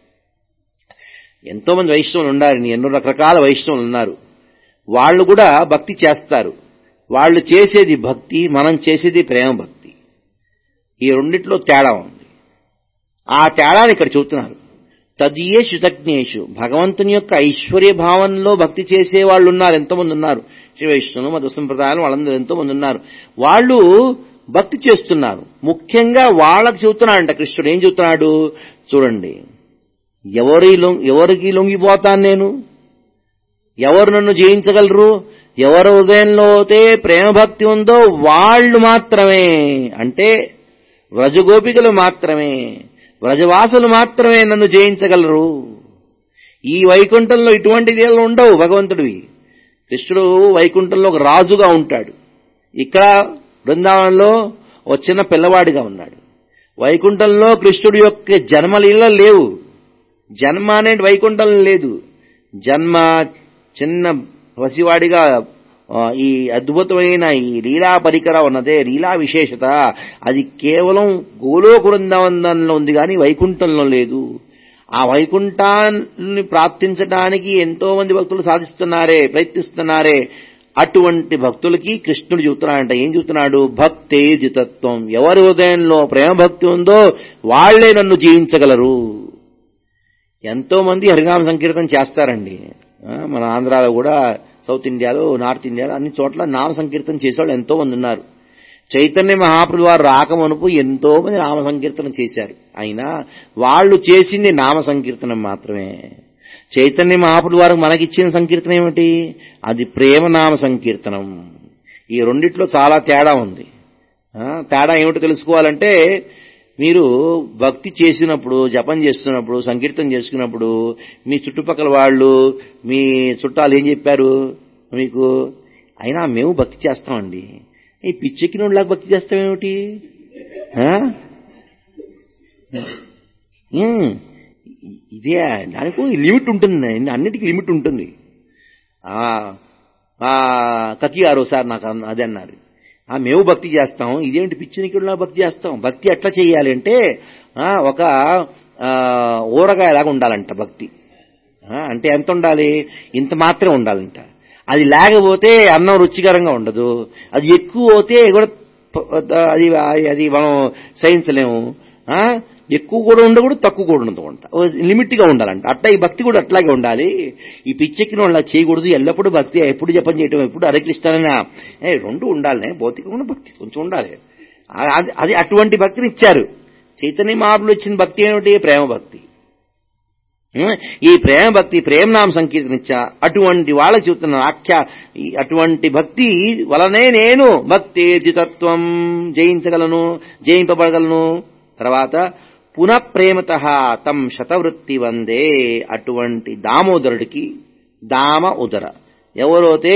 Speaker 1: ఎంతో మంది వైష్ణవులు ఉండాలని ఎన్నో రకరకాల వైష్ణవులు ఉన్నారు వాళ్ళు కూడా భక్తి చేస్తారు వాళ్ళు చేసేది భక్తి మనం చేసేది ప్రేమ భక్తి ఈ రెండిట్లో తేడా ఉంది ఆ తేడాని ఇక్కడ చూస్తున్నారు తదియే శుతజ్ఞేషు భగవంతుని యొక్క ఐశ్వర్య భావంలో భక్తి చేసే వాళ్ళు ఉన్నారు ఎంతోమంది ఉన్నారు శ్రీ వైష్ణవులు మత సంప్రదాయాలు వాళ్ళందరూ ఎంతోమంది ఉన్నారు వాళ్ళు భక్తి చేస్తున్నారు ముఖ్యంగా వాళ్ళకి చెబుతున్నాడంట కృష్ణుడు ఏం చెబుతున్నాడు చూడండి ఎవరి ఎవరికి లొంగిపోతాను నేను ఎవరు నన్ను జయించగలరు ఎవరి హృదయంలో అయితే ప్రేమభక్తి ఉందో వాళ్ళు మాత్రమే అంటే వ్రజగోపికలు మాత్రమే వ్రజవాసులు మాత్రమే నన్ను జయించగలరు ఈ వైకుంఠంలో ఇటువంటి లీలలు ఉండవు భగవంతుడివి కృష్ణుడు వైకుంఠంలో ఒక రాజుగా ఉంటాడు ఇక్కడ బృందావనంలో ఒక చిన్న పిల్లవాడిగా ఉన్నాడు వైకుంఠంలో కృష్ణుడి యొక్క జన్మలీల లేవు జన్మ అనేది వైకుంఠంలో లేదు జన్మ చిన్న పసివాడిగా ఈ అద్భుతమైన ఈ లీలా పరికర ఉన్నదే లీలా విశేషత అది కేవలం గోలోక బృందావనంలో ఉంది కానీ వైకుంఠంలో లేదు ఆ వైకుంఠాన్ని ప్రాప్తించడానికి ఎంతో మంది భక్తులు సాధిస్తున్నారే ప్రయత్నిస్తున్నారే అటువంటి భక్తులకి కృష్ణుడు చెబుతున్నాడంట ఏం చెబుతున్నాడు భక్తే జితత్వం ఎవరి హృదయంలో ప్రేమ భక్తి ఉందో వాళ్లే నన్ను జీవించగలరు ఎంతో మంది హరినామ సంకీర్తన చేస్తారండి ఆ, మన ఆంధ్రాలో కూడా సౌత్ ఇండియాలో నార్త్ ఇండియాలో అన్ని చోట్ల నామ సంకీర్తన చేసేవాళ్ళు ఎంతో మంది ఉన్నారు చైతన్య మహాప్రభు వారు రాకమనుపు ఎంతో మంది నామ సంకీర్తన చేశారు అయినా వాళ్ళు చేసింది నామ సంకీర్తనం మాత్రమే చైతన్య మహాప్రభు వారికి మనకిచ్చిన సంకీర్తన ఏమిటి అది ప్రేమ నామ సంకీర్తనం ఈ రెండిట్లో చాలా తేడా ఉంది ఆ, తేడా ఏమిటో తెలుసుకోవాలంటే మీరు భక్తి చేసినప్పుడు జపం చేస్తున్నప్పుడు సంకీర్తన చేసుకున్నప్పుడు మీ చుట్టుపక్కల వాళ్ళు మీ చుట్టాలు ఏం చెప్పారు మీకు అయినా మేము భక్తి చేస్తామండి ఈ పిచ్చెక్కినోళ్ళలాగా భక్తి చేస్తామేమిటి ఆ? ఉమ్, ఇదే దానికి లిమిట్ ఉంటుంది అన్నిటికీ లిమిట్ ఉంటుంది ఆ, ఆ, కకి గారు సార్ నాకు అన్న- అదే అన్నారు ఆ మేము భక్తి చేస్తాం ఇదేంటి పిచ్చినికిలా భక్తి చేస్తాం భక్తి ఎట్లా చేయాలి అంటే ఆ, ఒక ఆ, ఊరగాయలాగా ఉండాలంట భక్తి ఆ, అంటే ఎంత ఉండాలి ఇంత మాత్రమే ఉండాలంట అది లేకపోతే అన్నం రుచికరంగా ఉండదు అది ఎక్కువ అవుతే కూడా ప- అది అది మనం సహించలేము ఆ, ఎక్కువ కూడా ఉండకూడదు తక్కువ కూడా ఉండదు లిమిట్ గా ఉండాలంట అట్లా ఈ భక్తి కూడా అట్లాగే ఉండాలి ఈ పిచ్చెక్కిన వాళ్ళ చేయకూడదు ఎల్లప్పుడూ భక్తి ఎప్పుడు జపం చేయటం ఎప్పుడు హరికృష్ణన ఏ రెండు ఉండాలి భౌతికంగా భక్తి కొంచెం ఉండాలి ఆ- అది- అది అటువంటి భక్తిని ఇచ్చారు చైతన్య మహాపులు ఇచ్చిన భక్తి ఏమిటి ప్రేమ భక్తి ఉం? ఈ ప్రేమ భక్తి ప్రేమనామ సంకీర్తన ఇచ్చా అటువంటి వాళ్ళకి చెబుతున్న ఆఖ్య ఈ అటువంటి భక్తి వలనే నేను భక్తి జితత్వం జయించగలను జయింపబడగలను తర్వాత పునః ప్రేమత తం శతవృత్తి వందే అటువంటి దామోదరుడికి దామ ఉదర ఎవరైతే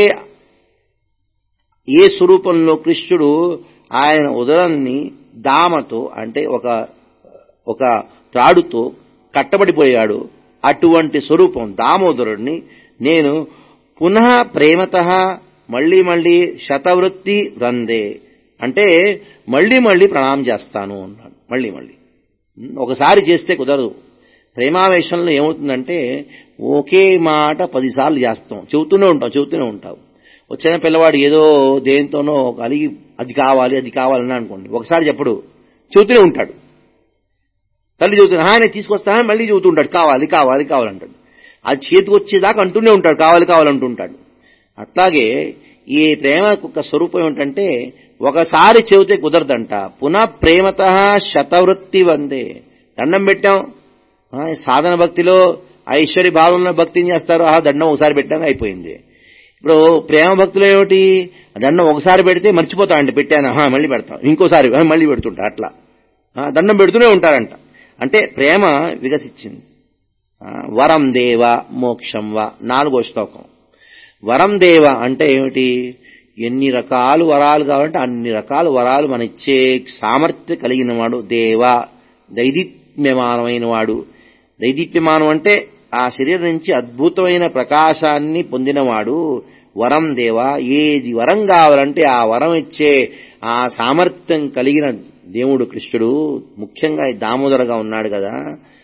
Speaker 1: ఏ స్వరూపంలో కృష్ణుడు ఆయన ఉదరాన్ని దామతో అంటే ఒక ఒక త్రాడుతో కట్టబడిపోయాడు అటువంటి స్వరూపం దామోదరుడిని నేను పునః ప్రేమత మళ్ళీ మళ్ళీ శతవృత్తి వ్రందే అంటే మళ్ళీ మళ్ళీ ప్రణామం చేస్తాను అన్నాడు మళ్ళీ మళ్ళీ ఒకసారి చేస్తే కుదరదు ప్రేమావేశంలో ఏమవుతుందంటే ఒకే మాట పదిసార్లు చేస్తాం చెబుతూనే ఉంటాం చెబుతూనే ఉంటాం వచ్చిన పిల్లవాడు ఏదో దేంతోనో ఒక అలిగి అది కావాలి అది కావాలని అనుకోండి ఒకసారి చెప్పడు చెబుతూనే ఉంటాడు తల్లి చెబుతున్నా ఆయన తీసుకొస్తానని మళ్ళీ చెబుతుంటాడు కావాలి కావాలి కావాలంటాడు అది చేతికి వచ్చేదాకా అంటూనే ఉంటాడు కావాలి కావాలంటుంటాడు అట్లాగే ఈ ప్రేమ యొక్క స్వరూపం ఏమిటంటే ఒకసారి చెబితే కుదరదంట పునః ప్రేమత శతవృత్తి వందే దండం పెట్టాం ఆ, సాధన భక్తిలో ఐశ్వర్య భావంలో భక్తిని చేస్తారు ఆ దండం ఒకసారి పెట్టాక అయిపోయింది ఇప్పుడు ప్రేమ భక్తులు ఏమిటి దండం ఒకసారి పెడితే మర్చిపోతామండి పెట్టాను ఆహా, మళ్ళీ పెడతాం ఇంకోసారి ఆ, మళ్ళీ పెడుతుంటా అట్లా ఆ, దండం పెడుతూనే ఉంటారంట అంటే ప్రేమ వికసించింది ఆ, వరం దేవ మోక్షం వా నాలుగో శ్లోకం వరం దేవ అంటే ఏమిటి ఎన్ని రకాలు వరాలు కావాలంటే అన్ని రకాల వరాలు మన ఇచ్చే సామర్థ్యం కలిగిన వాడు దేవ దైదీప్యమానమైన వాడు దైదీప్యమానం అంటే ఆ శరీరం నుంచి అద్భుతమైన ప్రకాశాన్ని పొందినవాడు వరం దేవ ఏది వరం కావాలంటే ఆ వరం ఇచ్చే ఆ సామర్థ్యం కలిగిన దేవుడు కృష్ణుడు ముఖ్యంగా ఈ దామోదరగా ఉన్నాడు కదా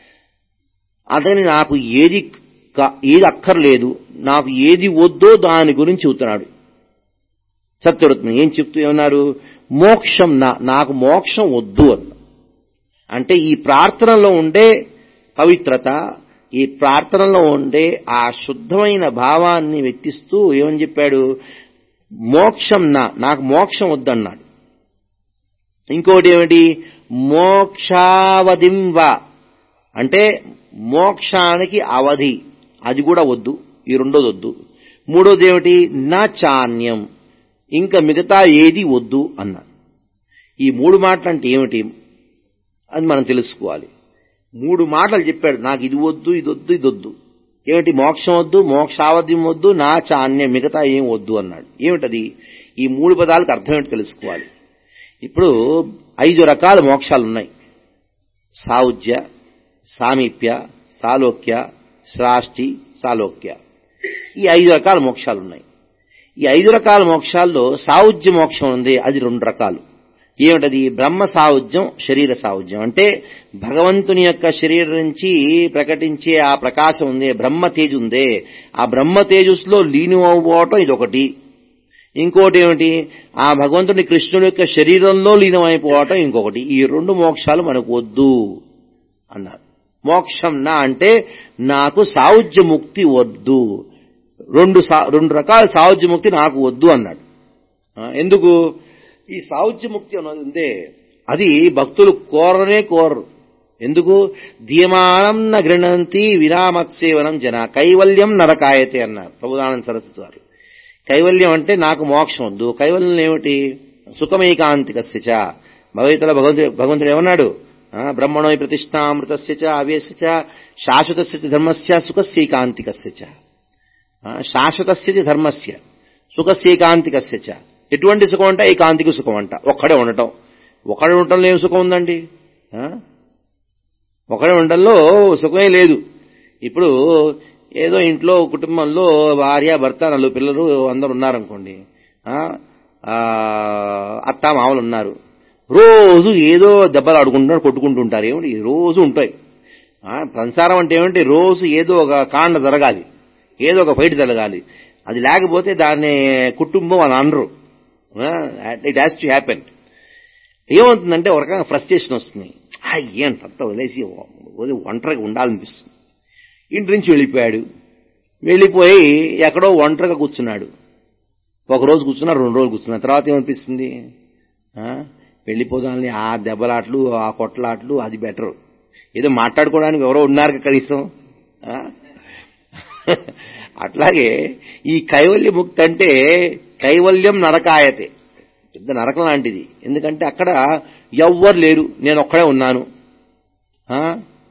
Speaker 1: అతని నాకు ఏది క- ఏది అక్కర్లేదు నాకు ఏది వద్దో దాని గురించి చెబుతున్నాడు సత్యవృత్నం ఏం చెప్తూ ఏమన్నారు మోక్షం నా నాకు మోక్షం వద్దు అన్న అంటే ఈ ప్రార్థనలో ఉండే పవిత్రత ఈ ప్రార్థనలో ఉండే ఆ శుద్ధమైన భావాన్ని వ్యక్తిస్తూ ఏమని చెప్పాడు మోక్షం నా నాకు మోక్షం వద్దన్నాడు ఇంకోటి ఏమిటి మోక్షావధింవ అంటే మోక్షానికి అవధి అది కూడా వద్దు ఈ రెండోది వద్దు మూడోది ఏమిటి నా చాన్యం ఇంకా మిగతా ఏది వద్దు అన్నాడు ఈ మూడు మాటలు అంటే ఏమిటి అది మనం తెలుసుకోవాలి మూడు మాటలు చెప్పాడు నాకు ఇది వద్దు ఇది వద్దు ఇది వద్దు ఏమిటి మోక్షం వద్దు మోక్షావధ్యం వద్దు నా చాన్యం మిగతా ఏం వద్దు అన్నాడు ఏమిటది ఈ మూడు పదాలకు అర్థం ఏంటి తెలుసుకోవాలి ఇప్పుడు ఐదు రకాల మోక్షాలు ఉన్నాయి సావుజ్య సామీప్య సాలోక్య శ్రాష్టి సాలోక్య ఈ ఐదు రకాల మోక్షాలు ఉన్నాయి ఈ ఐదు రకాల మోక్షాల్లో సావుజ్య మోక్షం ఉంది అది రెండు రకాలు ఏమిటది బ్రహ్మ సావుజ్యం శరీర సావుజ్యం అంటే భగవంతుని యొక్క శరీరం నుంచి ప్రకటించే ఆ ప్రకాశం ఉంది బ్రహ్మ తేజు ఉందే ఆ బ్రహ్మ తేజస్లో లీనం అవ్వటం ఇదొకటి ఇంకోటి ఏమిటి ఆ భగవంతుని కృష్ణుడి యొక్క శరీరంలో లీనమైపోవటం ఇంకొకటి ఈ రెండు మోక్షాలు మనకు వద్దు అన్నారు మోక్షం నా అంటే నాకు సావుజ్య ముక్తి వద్దు రెండు సా- రెండు రకాల సావుజ్య ముక్తి నాకు వద్దు అన్నాడు ఆ, ఎందుకు ఈ సావుజ్య ముక్తి అన్నది ఉందే అది భక్తులు కోరనే కోరరు ఎందుకు ధీమానం న గృణంతి విరామత్సేవనం జన కైవల్యం నరకాయతే అన్నారు ప్రభుదానంద సరస్వతి వారు కైవల్యం అంటే నాకు మోక్షం వద్దు కైవల్యం ఏమిటి సుఖమైకాంతికస్య చ భగవతుల భగవంతుడు భగవంతుడు ఏమన్నాడు ఆ, బ్రహ్మణో ప్రతిష్టామృతస్య చ అవ్యస్య చ శాశ్వతస్య చ ధర్మస్య సుఖస్యైకాంతికస్య చ ఆ, శాశ్వతస్య చ ధర్మస్య సుఖస్యైకాంతికస్య చ ఎటువంటి సుఖం అంటే ఏకాంతిక సుఖం అంట ఒక్కడే ఉండటం ఒక్కడే ఉండటంలో ఏం సుఖం ఉందండి ఆ? ఒకడే ఉండడంలో సుఖమే లేదు ఇప్పుడు ఏదో ఇంట్లో కుటుంబంలో భార్య భర్త నలుగురు పిల్లలు అందరు ఉన్నారనుకోండి ఆ, ఆ, అత్త మామలు ఉన్నారు రోజు ఏదో దెబ్బలు ఆడుకుంటున్నారు కొట్టుకుంటూ ఉంటారు ఏమిటి రోజు ఉంటాయి ఆ, సంసారం అంటే ఏమిటి రోజు ఏదో ఒక కాండ జరగాలి ఏదో ఒక ఫైట్ జరగాలి అది లేకపోతే దాన్ని కుటుంబం అని అనరు ఇట్ హ్యాస్ టు హ్యాపెన్ ఏమవుతుందంటే ఒక రకంగా ఫ్రస్ట్రేషన్ వస్తుంది ఆ, ఏంటంతా వదిలేసి వదిలి ఒంటరిగా ఉండాలనిపిస్తుంది ఇంటి నుంచి వెళ్ళిపోయాడు వెళ్ళిపోయి ఎక్కడో ఒంటరిగా కూర్చున్నాడు ఒక రోజు కూర్చున్నాడు రెండు రోజులు కూర్చున్నాడు తర్వాత ఏమనిపిస్తుంది ఆ, వెళ్ళిపోదాలని ఆ దెబ్బలాట్లు ఆ కొట్లాట్లు అది బెటర్ ఏదో మాట్లాడుకోవడానికి ఎవరో ఉన్నారు కనీసం ఆ? అట్లాగే ఈ కైవల్య ముక్తి అంటే కైవల్యం నరకాయతే పెద్ద నరకం లాంటిది ఎందుకంటే అక్కడ ఎవ్వరు లేరు నేను ఒక్కడే ఉన్నాను ఆ?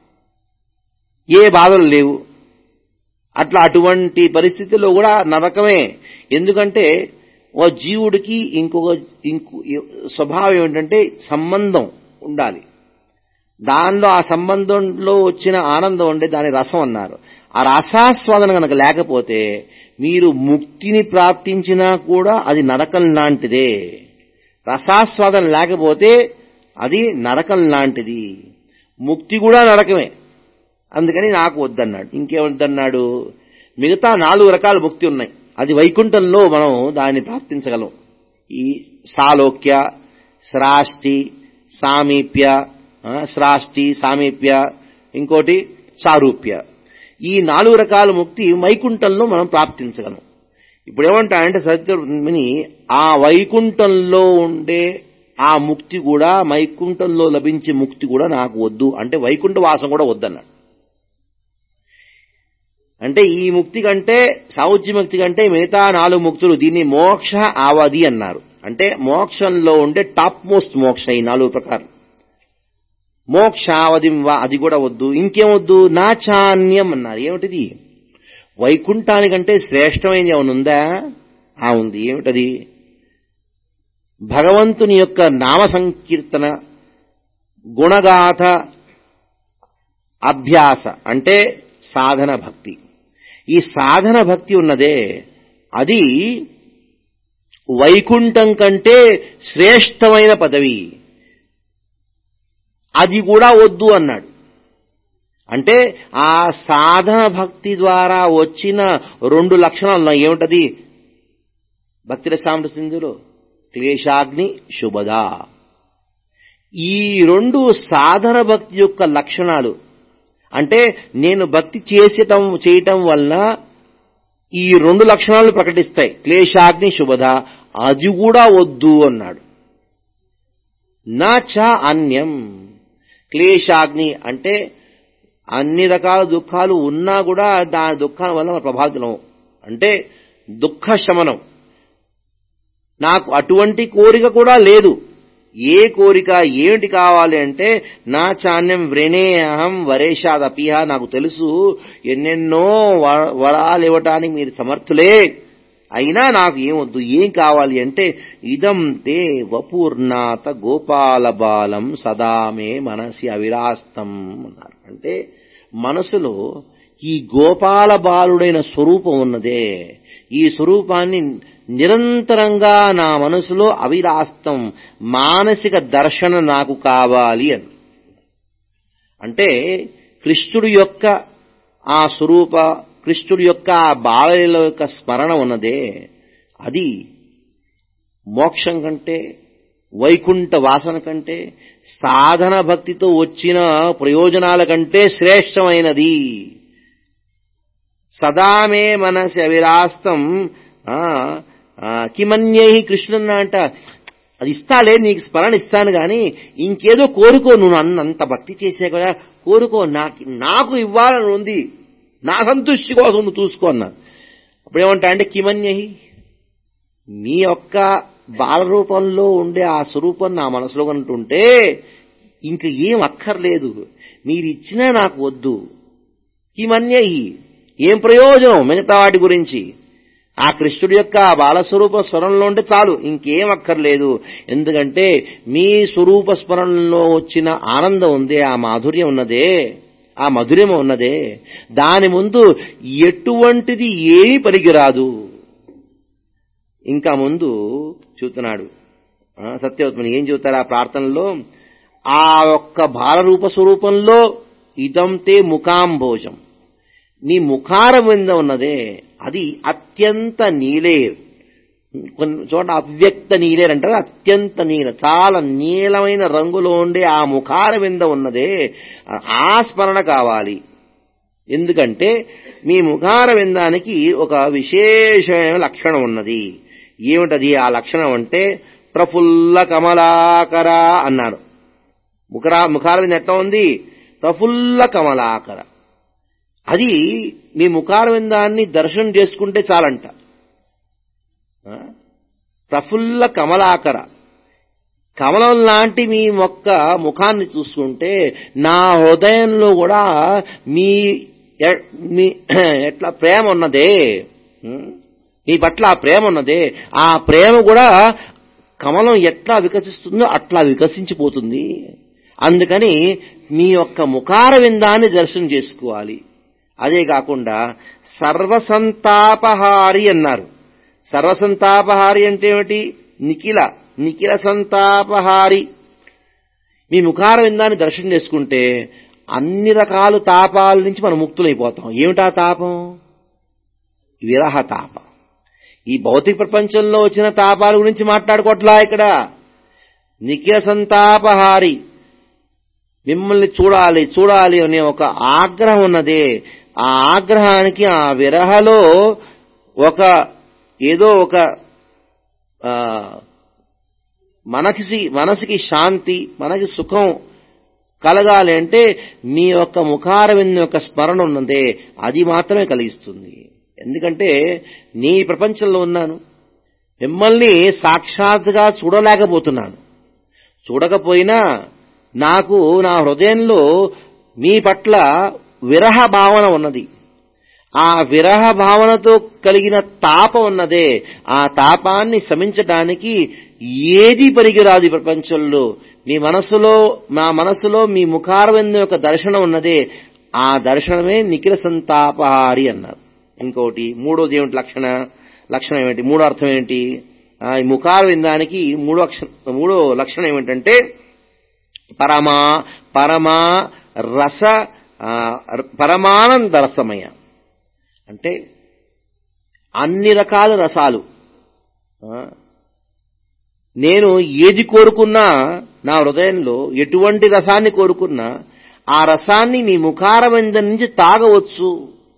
Speaker 1: ఏ బాధలు లేవు అట్లా అటువంటి పరిస్థితుల్లో కూడా నరకమే ఎందుకంటే ఓ జీవుడికి ఇంకొక ఇంకో స్వభావం ఏమిటంటే సంబంధం ఉండాలి దానిలో ఆ సంబంధంలో వచ్చిన ఆనందం ఉండే దాని రసం అన్నారు ఆ రసాస్వాదన కనుక లేకపోతే మీరు ముక్తిని ప్రాప్తించినా కూడా అది నరకం లాంటిదే రసాస్వాదన లేకపోతే అది నరకం లాంటిది ముక్తి కూడా నరకమే అందుకని నాకు వద్దన్నాడు ఇంకేమొద్దన్నాడు మిగతా నాలుగు రకాల ముక్తి ఉన్నాయి అది వైకుంఠంలో మనం దాన్ని ప్రాప్తించగలం ఈ సాలోక్య శ్రాష్టి సామీప్య ఆ, శ్రాష్టి సామీప్య ఇంకోటి సారూప్య ఈ నాలుగు రకాల ముక్తి వైకుంఠంలో మనం ప్రాప్తించగలం ఇప్పుడు ఏమంటాడంటే సత్యముని ఆ వైకుంఠంలో ఉండే ఆ ముక్తి కూడా వైకుంఠంలో లభించే ముక్తి కూడా నాకు వద్దు అంటే వైకుంఠ వాసం కూడా వద్దన్నాడు అంటే ఈ ముక్తి కంటే సావుజ్య ముక్తి కంటే మిగతా నాలుగు ముక్తులు దీన్ని మోక్ష ఆవది అన్నారు అంటే మోక్షంలో ఉండే టాప్ మోస్ట్ మోక్ష ఈ నాలుగు ప్రకారం మోక్షావధి అది కూడా వద్దు ఇంకేమొద్దు నా చాన్యం అన్నారు ఏమిటిది వైకుంఠానికంటే శ్రేష్టమైనది ఏమైనా ఉందా ఆ ఉంది ఏమిటది భగవంతుని యొక్క నామ సంకీర్తన గుణగాథ అభ్యాస అంటే సాధన భక్తి ఈ సాధన భక్తి ఉన్నదే అది వైకుంఠం కంటే శ్రేష్టమైన పదవి అది కూడా వద్దు అన్నాడు అంటే ఆ సాధన భక్తి ద్వారా వచ్చిన రెండు లక్షణాలు ఉన్నాయి ఏమిటది భక్తి రసామృసిందులో క్లేశాగ్ని శుభద ఈ రెండు సాధన భక్తి యొక్క లక్షణాలు అంటే నేను భక్తి చేసటం చేయటం వల్ల ఈ రెండు లక్షణాలు ప్రకటిస్తాయి క్లేశాగ్ని శుభద అది కూడా వద్దు అన్నాడు నా చ అన్యం క్లేశాగ్ని అంటే అన్ని రకాల దుఃఖాలు ఉన్నా కూడా దాని దుఃఖాల వల్ల మనం ప్రభావితం అంటే దుఃఖ శమనం నాకు అటువంటి కోరిక కూడా లేదు ఏ కోరిక ఏమిటి కావాలి అంటే నా చాన్యం వ్రణే అహం వరేషాదపిహ నాకు తెలుసు ఎన్నెన్నో వ- వరాలు ఇవ్వటానికి మీరు సమర్థులే అయినా నాకు ఏమొద్దు ఏం కావాలి అంటే ఇదం తే వపూర్ణాత గోపాల బాలం సదామే మనసి అవిరాస్తం అన్నారు అంటే మనసులో ఈ గోపాల బాలుడైన స్వరూపం ఉన్నదే ఈ స్వరూపాన్ని నిరంతరంగా నా మనసులో అవిరాస్తం మానసిక దర్శన నాకు కావాలి అని అంటే కృష్ణుడు యొక్క ఆ స్వరూప కృష్ణుడి యొక్క ఆ బాలల యొక్క స్మరణ ఉన్నదే అది మోక్షం కంటే వైకుంఠ వాసన కంటే సాధన భక్తితో వచ్చిన ప్రయోజనాల కంటే శ్రేష్టమైనది సదామే మనసి అవిరాస్తం కిమన్యై కృష్ణున్న అంట అది ఇస్తాలే నీకు స్మరణ ఇస్తాను గాని ఇంకేదో కోరుకో నువ్వు అన్నంత భక్తి చేసే కదా కోరుకో నాకు నాకు ఇవ్వాలని ఉంది నా సంతృష్టి కోసం నువ్వు చూసుకో అన్నా అప్పుడేమంటా అంటే కిమన్యహి మీ యొక్క బాలరూపంలో ఉండే ఆ స్వరూపం నా మనసులో ఉంటుంటే ఇంక ఏం అక్కర్లేదు మీరు ఇచ్చినా నాకు వద్దు కిమన్యహి ఏం ప్రయోజనం మిగతా వాటి గురించి ఆ కృష్ణుడి యొక్క బాలస్వరూప స్మరణలో ఉంటే చాలు ఇంకేం అక్కర్లేదు ఎందుకంటే మీ స్వరూప స్మరణలో వచ్చిన ఆనందం ఉంది ఆ మాధుర్యం ఉన్నదే ఆ మధుర్యం ఉన్నదే దాని ముందు ఎటువంటిది ఏమీ పనికిరాదు ఇంకా ముందు చూస్తున్నాడు సత్యవత్మని ఏం చెబుతారు ఆ ప్రార్థనలో ఆ ఒక్క బాలరూప స్వరూపంలో ఇదంతే ముఖాంభోజం నీ ముఖార వింద ఉన్నదే అది అత్యంత నీలేర్ కొన్ని చోట అవ్యక్త నీలేర్ అంటారు అత్యంత నీల చాలా నీలమైన రంగులో ఉండే ఆ ముఖార వింద ఉన్నదే ఆ స్మరణ కావాలి ఎందుకంటే మీ ముఖార విందానికి ఒక విశేషమైన లక్షణం ఉన్నది ఏమిటది ఆ లక్షణం అంటే ప్రఫుల్ల కమలాకర అన్నారు ముఖరా ముఖార వింద ఎట్లా ఉంది ప్రఫుల్ల కమలాకర అది మీ ముఖార విందాన్ని దర్శనం చేసుకుంటే చాలంట ప్రఫుల్ల కమలాకర కమలం లాంటి మీ మొక్క ముఖాన్ని చూసుకుంటే నా హృదయంలో కూడా మీ మీ ఎట్లా ప్రేమ ఉన్నదే మీ పట్ల ఆ ప్రేమ ఉన్నదే ఆ ప్రేమ కూడా కమలం ఎట్లా వికసిస్తుందో అట్లా వికసించిపోతుంది అందుకని మీ యొక్క ముఖార విందాన్ని దర్శనం చేసుకోవాలి అదే కాకుండా సర్వసంతాపహారి అన్నారు సర్వసంతాపహారి అంటే ఏమిటి నిఖిల నిఖిల సంతాపహారి మీ ముఖార విందాన్ని దర్శనం చేసుకుంటే అన్ని రకాల తాపాల నుంచి మనం ముక్తులైపోతాం ఏమిటా తాపం విరహ తాపం ఈ భౌతిక ప్రపంచంలో వచ్చిన తాపాల గురించి మాట్లాడుకోవట్లా ఇక్కడ నిఖిల సంతాపహారి మిమ్మల్ని చూడాలి చూడాలి అనే ఒక ఆగ్రహం ఉన్నదే ఆ ఆగ్రహానికి ఆ విరహలో ఒక ఏదో ఒక మనకి మనసుకి శాంతి మనకి సుఖం కలగాలి అంటే మీ యొక్క ముఖారవింద యొక్క స్మరణ ఉన్నదే అది మాత్రమే కలిగిస్తుంది ఎందుకంటే నీ ప్రపంచంలో ఉన్నాను మిమ్మల్ని సాక్షాత్గా చూడలేకపోతున్నాను చూడకపోయినా నాకు నా హృదయంలో మీ పట్ల విరహ భావన ఉన్నది ఆ విరహ భావనతో కలిగిన తాప ఉన్నదే ఆ తాపాన్ని శమించడానికి ఏది పరిగిరాదు ఈ ప్రపంచంలో మీ మనసులో మా మనసులో మీ ముఖారవిందం యొక్క దర్శనం ఉన్నదే ఆ దర్శనమే నిఖిల సంతాపహారి అన్నారు ఇంకోటి మూడోది ఏమిటి లక్షణ లక్షణం ఏమిటి మూడో అర్థం ఏంటి ఈ ముఖార విందానికి మూడో మూడో లక్షణం ఏమిటంటే పరమా పరమా రస పరమానంద రసమయ అంటే అన్ని రకాల రసాలు నేను ఏది కోరుకున్నా నా హృదయంలో ఎటువంటి రసాన్ని కోరుకున్నా ఆ రసాన్ని మీ ముఖారవిందం నుంచి తాగవచ్చు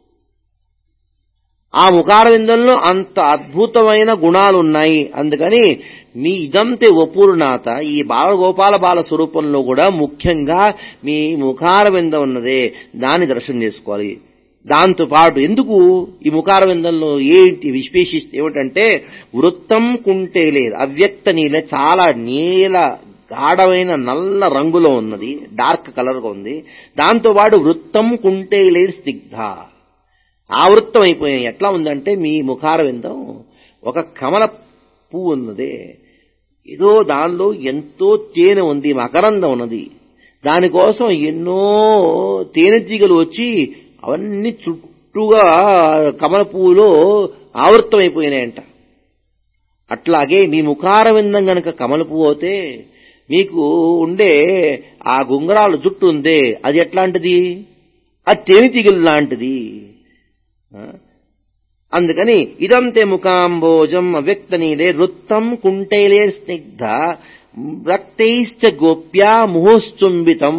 Speaker 1: ఆ ముఖారవిందంలో అంత అద్భుతమైన గుణాలు ఉన్నాయి అందుకని మీ ఇదంతే వపూర్ణాత ఈ బాలగోపాల బాల స్వరూపంలో కూడా ముఖ్యంగా మీ ముఖారవిందం ఉన్నదే దాన్ని దర్శనం చేసుకోవాలి దాంతో పాటు ఎందుకు ఈ ముఖారవిందంలో ఏంటి విశ్లేషిస్తే ఏమిటంటే వృత్తం కుంటే లేదు అవ్యక్త నీల చాలా నీల గాఢమైన నల్ల రంగులో ఉన్నది డార్క్ కలర్గా ఉంది దాంతో పాటు వృత్తం కుంటే లేదు స్నిగ్ధ ఆవృత్తం అయిపోయాయి ఎట్లా ఉందంటే మీ ముఖార విందం ఒక కమల పువ్వు ఉన్నదే ఏదో దానిలో ఎంతో తేనె ఉంది మకరందం ఉన్నది దానికోసం ఎన్నో తేనెతీగలు వచ్చి అవన్నీ చుట్టూగా కమల పువ్వులో ఆవృత్తం అయిపోయినాయంట అట్లాగే మీ ముఖార విందం గనక కమల పువ్వు అయితే మీకు ఉండే ఆ గుంగరాల జుట్టు ఉందే అది ఎట్లాంటిది అది తేనెతీగలు లాంటిది అందుకని ఇదం తే ముఖాంబోజం అవ్యక్త నీలే రుత్తం కుంటైలే స్నిగ్ధ రక్తైశ్చ గోప్యా ముహుశ్చుంబితం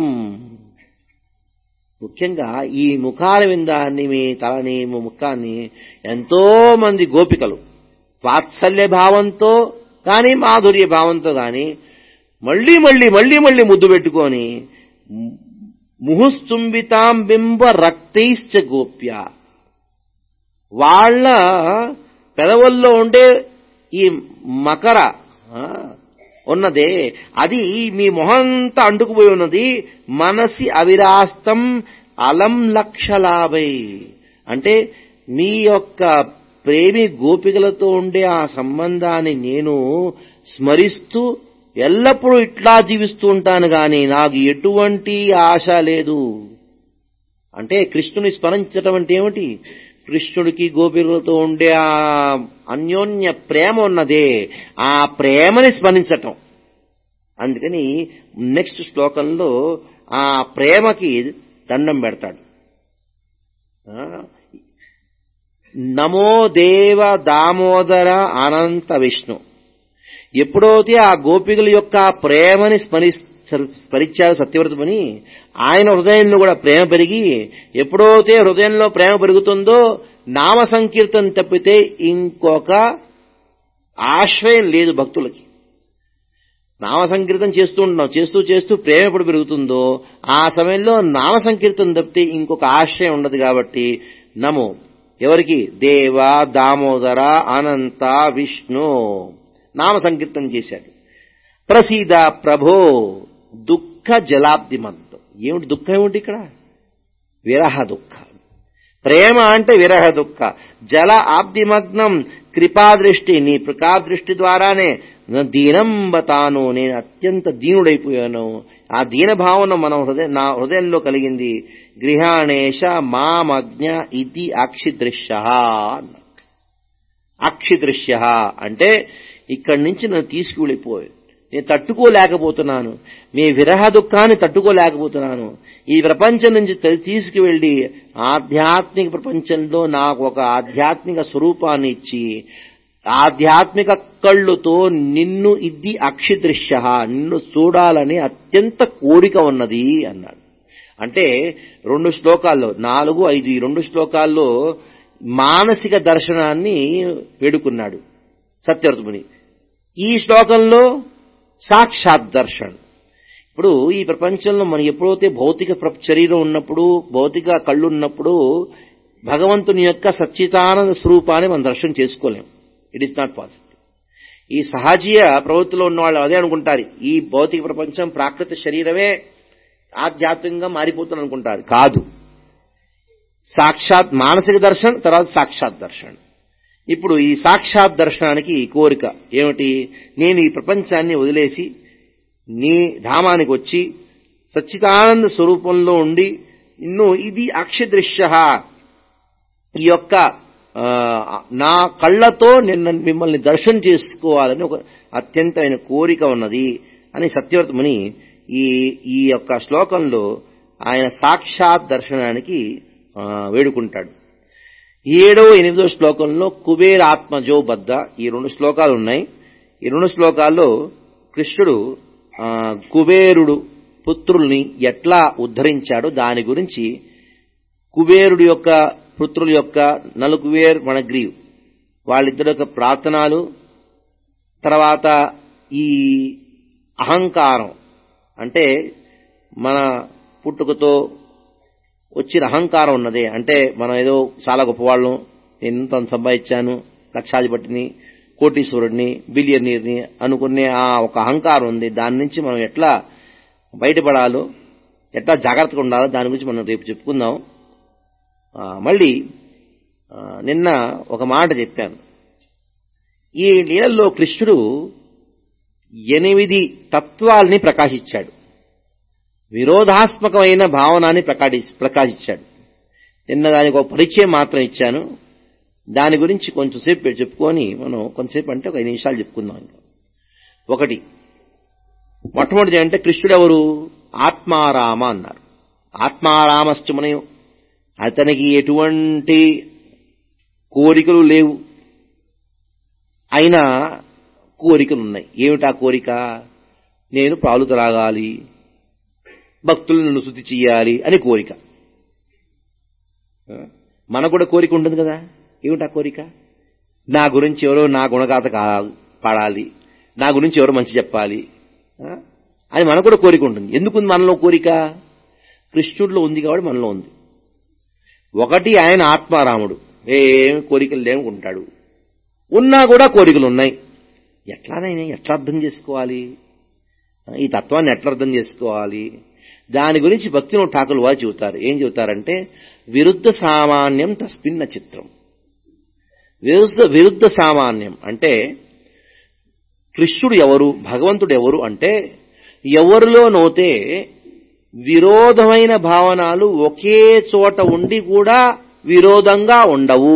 Speaker 1: ముఖ్యంగా ఈ ముఖాల విందాన్ని మీ తలని మీ ముఖాన్ని ఎంతో మంది గోపికలు వాత్సల్య భావంతో కానీ మాధుర్య భావంతో కానీ మళ్ళీ మళ్ళీ మళ్ళీ మళ్ళీ ముద్దు పెట్టుకొని ముహుశ్చుంబితాం బింబ రక్తైశ్చ గోప్య వాళ్ళ పెదవుల్లో ఉండే ఈ మకర ఆ, ఉన్నదే అది మీ మొహంతా అంటుకుపోయి ఉన్నది మనసి అవిరాస్తం అలం లక్షలాభై అంటే మీ యొక్క ప్రేమి గోపికలతో ఉండే ఆ సంబంధాన్ని నేను స్మరిస్తూ ఎల్లప్పుడూ ఇట్లా జీవిస్తూ ఉంటాను గాని నాకు ఎటువంటి ఆశ లేదు అంటే కృష్ణుని స్మరించటం అంటే ఏమిటి కృష్ణుడికి గోపికలతో ఉండే ఆ అన్యోన్య ప్రేమ ఉన్నదే ఆ ప్రేమని స్మరించటం అందుకని నెక్స్ట్ శ్లోకంలో ఆ ప్రేమకి దండం పెడతాడు ఆ, నమో దేవ దామోదర అనంత విష్ణు ఎప్పుడైతే ఆ గోపికల యొక్క ప్రేమని స్మరి స్మరించారు సత్యవ్రతమని ఆయన హృదయంలో కూడా ప్రేమ పెరిగి ఎప్పుడైతే హృదయంలో ప్రేమ పెరుగుతుందో నామ సంకీర్తన తప్పితే ఇంకొక ఆశ్రయం లేదు భక్తులకి నామ సంకీర్తన చేస్తూ ఉంటున్నాం చేస్తూ చేస్తూ ప్రేమ ఎప్పుడు పెరుగుతుందో ఆ సమయంలో నామ సంకీర్తన తప్పితే ఇంకొక ఆశ్రయం ఉండదు కాబట్టి నమో ఎవరికి దేవ దామోదర అనంత విష్ణు నామ సంకీర్తన చేశాడు ప్రసీద ప్రభో దుఃఖ జలాబ్దిమంతం ఏమిటి దుఃఖం ఏమిటి ఇక్కడ విరహ దుఃఖం ప్రేమ అంటే విరహ దుఃఖ జల ఆబ్దిమగ్నం కృపాదృష్టి నీ కృపాదృష్టి ద్వారానే నా దీనంబతాను నేను అత్యంత దీనుడైపోయాను ఆ దీన భావన మన హృదయ నా హృదయంలో కలిగింది గృహాణేశ మామజ్ఞ ఇది అక్షిదృశ్య అక్షిదృశ్య అంటే ఇక్కడి నుంచి నన్ను తీసుకువెళ్ళిపోయి నేను తట్టుకోలేకపోతున్నాను మీ విరహ దుఃఖాన్ని తట్టుకోలేకపోతున్నాను ఈ ప్రపంచం నుంచి తె- తీసుకువెళ్ళి ఆధ్యాత్మిక ప్రపంచంలో నాకు ఒక ఆధ్యాత్మిక స్వరూపాన్ని ఇచ్చి ఆధ్యాత్మిక కళ్ళుతో నిన్ను ఇది అక్షిదృశ్య నిన్ను చూడాలని అత్యంత కోరిక ఉన్నది అన్నాడు అంటే రెండు శ్లోకాల్లో నాలుగు ఐదు ఈ రెండు శ్లోకాల్లో మానసిక దర్శనాన్ని వేడుకున్నాడు సత్యవర్తముని ఈ శ్లోకంలో సాక్షాత్ దర్శనం ఇప్పుడు ఈ ప్రపంచంలో మనం ఎప్పుడైతే భౌతిక ప్ర- శరీరం ఉన్నప్పుడు భౌతిక కళ్ళు ఉన్నప్పుడు భగవంతుని యొక్క సచ్చితానంద స్వరూపాన్ని మనం దర్శనం చేసుకోలేం ఇట్ ఈస్ నాట్ పాసిబుల్ ఈ సహజీయ ప్రవృత్తిలో ఉన్న వాళ్ళు అదే అనుకుంటారు ఈ భౌతిక ప్రపంచం ప్రాకృత శరీరమే ఆధ్యాత్మికంగా మారిపోతుంది అనుకుంటారు కాదు సాక్షాత్ మానసిక దర్శనం తర్వాత సాక్షాత్ దర్శనం ఇప్పుడు ఈ సాక్షాత్ దర్శనానికి కోరిక ఏమిటి నేను ఈ ప్రపంచాన్ని వదిలేసి నీ ధామానికి వచ్చి సచ్చిదానంద స్వరూపంలో ఉండి ఇన్ను ఇది అక్షదృశ్య ఈ యొక్క ఆ, నా కళ్ళతో నిన్న మిమ్మల్ని దర్శనం చేసుకోవాలని ఒక అత్యంతమైన కోరిక ఉన్నది అని సత్యవర్తముని ఈ ఈ యొక్క శ్లోకంలో ఆయన సాక్షాత్ దర్శనానికి ఆ, వేడుకుంటాడు ఏడో ఎనిమిదో శ్లోకంలో కుబేరాత్మజో బద్ద ఈ రెండు శ్లోకాలు ఉన్నాయి ఈ రెండు శ్లోకాల్లో కృష్ణుడు ఆ, కుబేరుడు పుత్రుల్ని ఎట్లా ఉద్ధరించాడో దాని గురించి కుబేరుడు యొక్క పుత్రుల యొక్క నలుకువేర్ మనగ్రీవ్ వాళ్ళిద్దరి యొక్క ప్రార్థనలు తర్వాత ఈ అహంకారం అంటే మన పుట్టుకతో వచ్చిన అహంకారం ఉన్నదే అంటే మనం ఏదో చాలా గొప్పవాళ్ళం నేను ఇంత సంపాదించాను లక్షాధిపతిని కోటీశ్వరుడిని బిలియనీర్ని అనుకునే ఆ ఒక అహంకారం ఉంది దాని నుంచి మనం ఎట్లా బయటపడాలో ఎట్లా జాగ్రత్తగా ఉండాలో దాని గురించి మనం రేపు చెప్పుకుందాం ఆ, మళ్ళీ ఆ, నిన్న ఒక మాట చెప్పాను ఈ లీలల్లో కృష్ణుడు ఎనిమిది తత్వాల్ని ప్రకాశించాడు విరోధాత్మకమైన భావనాన్ని ప్రకాశి ప్రకాశించాడు నిన్న దానికి ఒక పరిచయం మాత్రం ఇచ్చాను దాని గురించి కొంచెంసేపు చెప్పుకొని మనం కొంతసేపు అంటే ఒక ఐదు నిమిషాలు చెప్పుకుందాం ఇంకా ఒకటి మొట్టమొదటిది అంటే కృష్ణుడు ఎవరు ఆత్మారామ అన్నారు ఆత్మారామశ్చమనయం అతనికి ఎటువంటి కోరికలు లేవు అయినా కోరికలు ఉన్నాయి ఏమిటా కోరిక నేను పాలు త్రాగాలి భక్తులు నన్ను శుద్ధి చెయ్యాలి అని కోరిక మనకు కూడా కోరిక ఉంటుంది కదా ఏమిటా కోరిక నా గురించి ఎవరో నా గుణగాథ కా- పాడాలి నా గురించి ఎవరో మంచి చెప్పాలి ఆ? అని మనకు కూడా కోరిక ఉంటుంది ఎందుకుంది మనలో కోరిక కృష్ణుడిలో ఉంది కాబట్టి మనలో ఉంది ఒకటి ఆయన ఆత్మారాముడు ఏం కోరికలు లేనుకుంటాడు ఉన్నా కూడా కోరికలు ఉన్నాయి ఎట్లానైనా ఎట్లా అర్థం చేసుకోవాలి ఈ తత్వాన్ని ఎట్లా అర్థం చేసుకోవాలి దాని గురించి భక్తిలో ఠాకులు వారు చెబుతారు ఏం చెబుతారంటే విరుద్ధ సామాన్యం తస్మిన్న చిత్రం విరుద్ధ విరుద్ధ సామాన్యం అంటే కృష్ణుడు ఎవరు భగవంతుడు ఎవరు అంటే ఎవరిలోనైతే విరోధమైన భావనాలు ఒకే చోట ఉండి కూడా విరోధంగా ఉండవు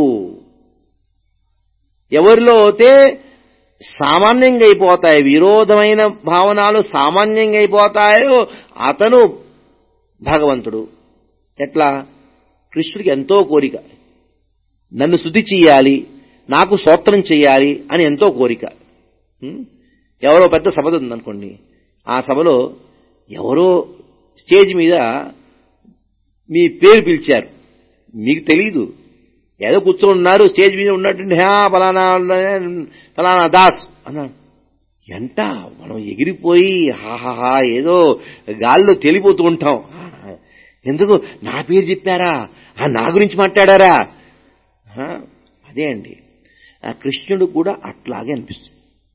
Speaker 1: ఎవరిలో అయితే సామాన్యంగా అయిపోతాయి విరోధమైన భావనాలు సామాన్యంగా అయిపోతాయో అతను భగవంతుడు ఎట్లా కృష్ణుడికి ఎంతో కోరిక నన్ను శుద్ధి చెయ్యాలి నాకు స్తోత్రం చెయ్యాలి అని ఎంతో కోరిక ఉం? ఎవరో పెద్ద సభ ఉందనుకోండి ఆ సభలో ఎవరో స్టేజ్ మీద మీ పేరు పిలిచారు మీకు తెలీదు ఏదో కూర్చొని ఉన్నారు స్టేజ్ మీద ఉన్నట్టు హా ఫలానా ఫలానా దాస్ అన్నాడు ఎంట మనం ఎగిరిపోయి హాహాహా ఏదో గాల్లో తేలిపోతూ ఉంటాం ఎందుకు నా పేరు చెప్పారా ఆ నా గురించి మాట్లాడారా ఆ, అదే అండి ఆ కృష్ణుడు కూడా అట్లాగే అనిపిస్తుంది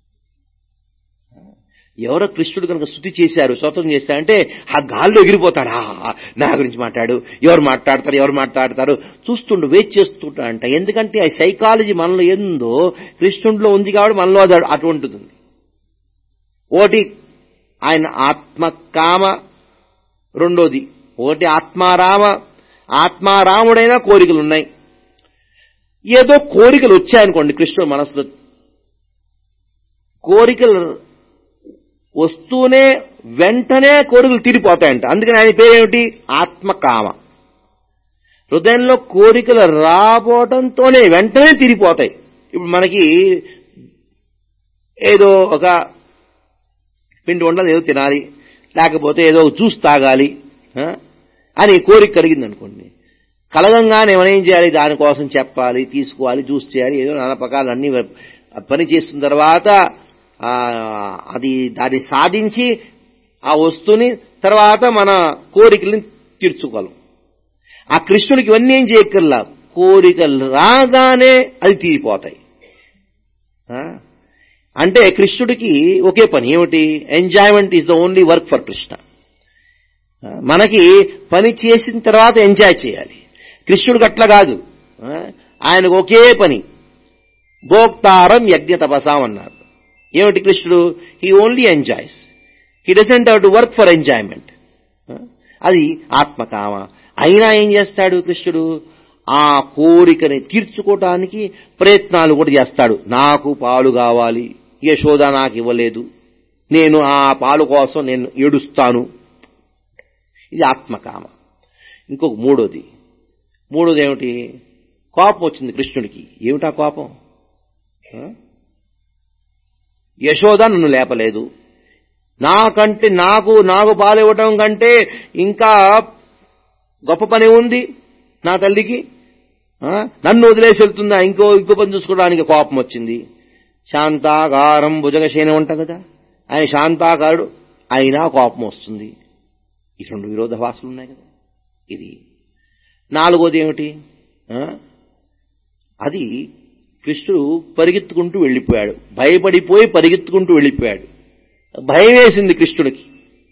Speaker 1: ఎవరో కృష్ణుడు కనుక స్థుతి చేశారు స్తోత్రం చేశారంటే ఆ గాల్లో ఎగిరిపోతాడు ఆ, నా గురించి మాట్లాడు ఎవరు మాట్లాడతారు ఎవరు మాట్లాడతారు చూస్తుండు వెయిట్ చేస్తుంటా అంట ఎందుకంటే ఆ సైకాలజీ మనలో ఏందో కృష్ణుడిలో ఉంది కాబట్టి మనలో అది అటువంటిది ఉంది ఒకటి ఆయన ఆత్మకామ రెండోది ఒకటి ఆత్మారామ ఆత్మారాముడైన కోరికలు ఉన్నాయి ఏదో కోరికలు వచ్చాయనుకోండి కృష్ణుడు మనసులో కోరికలు వస్తూనే వెంటనే కోరికలు తీరిపోతాయంట అందుకని ఆయన పేరేమిటి ఆత్మకామ హృదయంలో కోరికలు రాబోవడంతోనే వెంటనే తీరిపోతాయి ఇప్పుడు మనకి ఏదో ఒక పిండి వంటలు ఏదో తినాలి లేకపోతే ఏదో ఒక జ్యూస్ తాగాలి ఆ? అని కోరిక కలిగింది అనుకోండి కలగంగానే మనం ఏం చేయాలి దానికోసం చెప్పాలి తీసుకోవాలి జ్యూస్ చేయాలి ఏదో నానా ప్రకారాలు అన్ని పని చేస్తున్న తర్వాత ఆ, అది దాన్ని సాధించి ఆ వస్తువుని తర్వాత మన కోరికల్ని తీర్చుకోగలం ఆ కృష్ణుడికి ఇవన్నీ ఏం చేయక్కర్లా కోరికలు రాగానే అది తీరిపోతాయి ఆ? అంటే కృష్ణుడికి ఒకే పని ఏమిటి enjoyment is the only work for Krishna ఆ, మనకి పని చేసిన తర్వాత ఎంజాయ్ చేయాలి కృష్ణుడికి అట్లా కాదు ఆ, ఆయనకు ఒకే పని భోక్తారం యజ్ఞ తపసాం అన్నారు ఏమిటి కృష్ణుడు he only enjoys he doesn't have to work for enjoyment అది ఆత్మకామ అయినా ఏం చేస్తాడు కృష్ణుడు ఆ కోరికని తీర్చుకోవటానికి ప్రయత్నాలు కూడా చేస్తాడు నాకు పాలు కావాలి యశోద నాకు ఇవ్వలేదు నేను ఆ పాలు కోసం నేను ఏడుస్తాను ఇది ఆత్మకామ ఇంకొక మూడోది మూడోది ఏమిటి కోపం వచ్చింది కృష్ణుడికి ఏమిటా కోపం ఆ? యశోద నన్ను లేపలేదు నాకంటే నాకు నాకు పాలు ఇవ్వటం కంటే ఇంకా గొప్ప పని ఉంది నా తల్లికి ఆ? నన్ను వదిలేసి వెళ్తుందా ఇంకో ఇంకో పని చూసుకోవడానికి కోపం వచ్చింది శాంతాకారం భుజగశయనం ఉంటాం కదా ఆయన శాంతాకారుడు అయినా కోపం వస్తుంది ఈ రెండు విరోధవాసులు ఉన్నాయి కదా ఇది నాలుగోది ఏమిటి ఆ? అది కృష్ణుడు పరిగెత్తుకుంటూ వెళ్ళిపోయాడు భయపడిపోయి పరిగెత్తుకుంటూ వెళ్ళిపోయాడు భయం వేసింది కృష్ణుడికి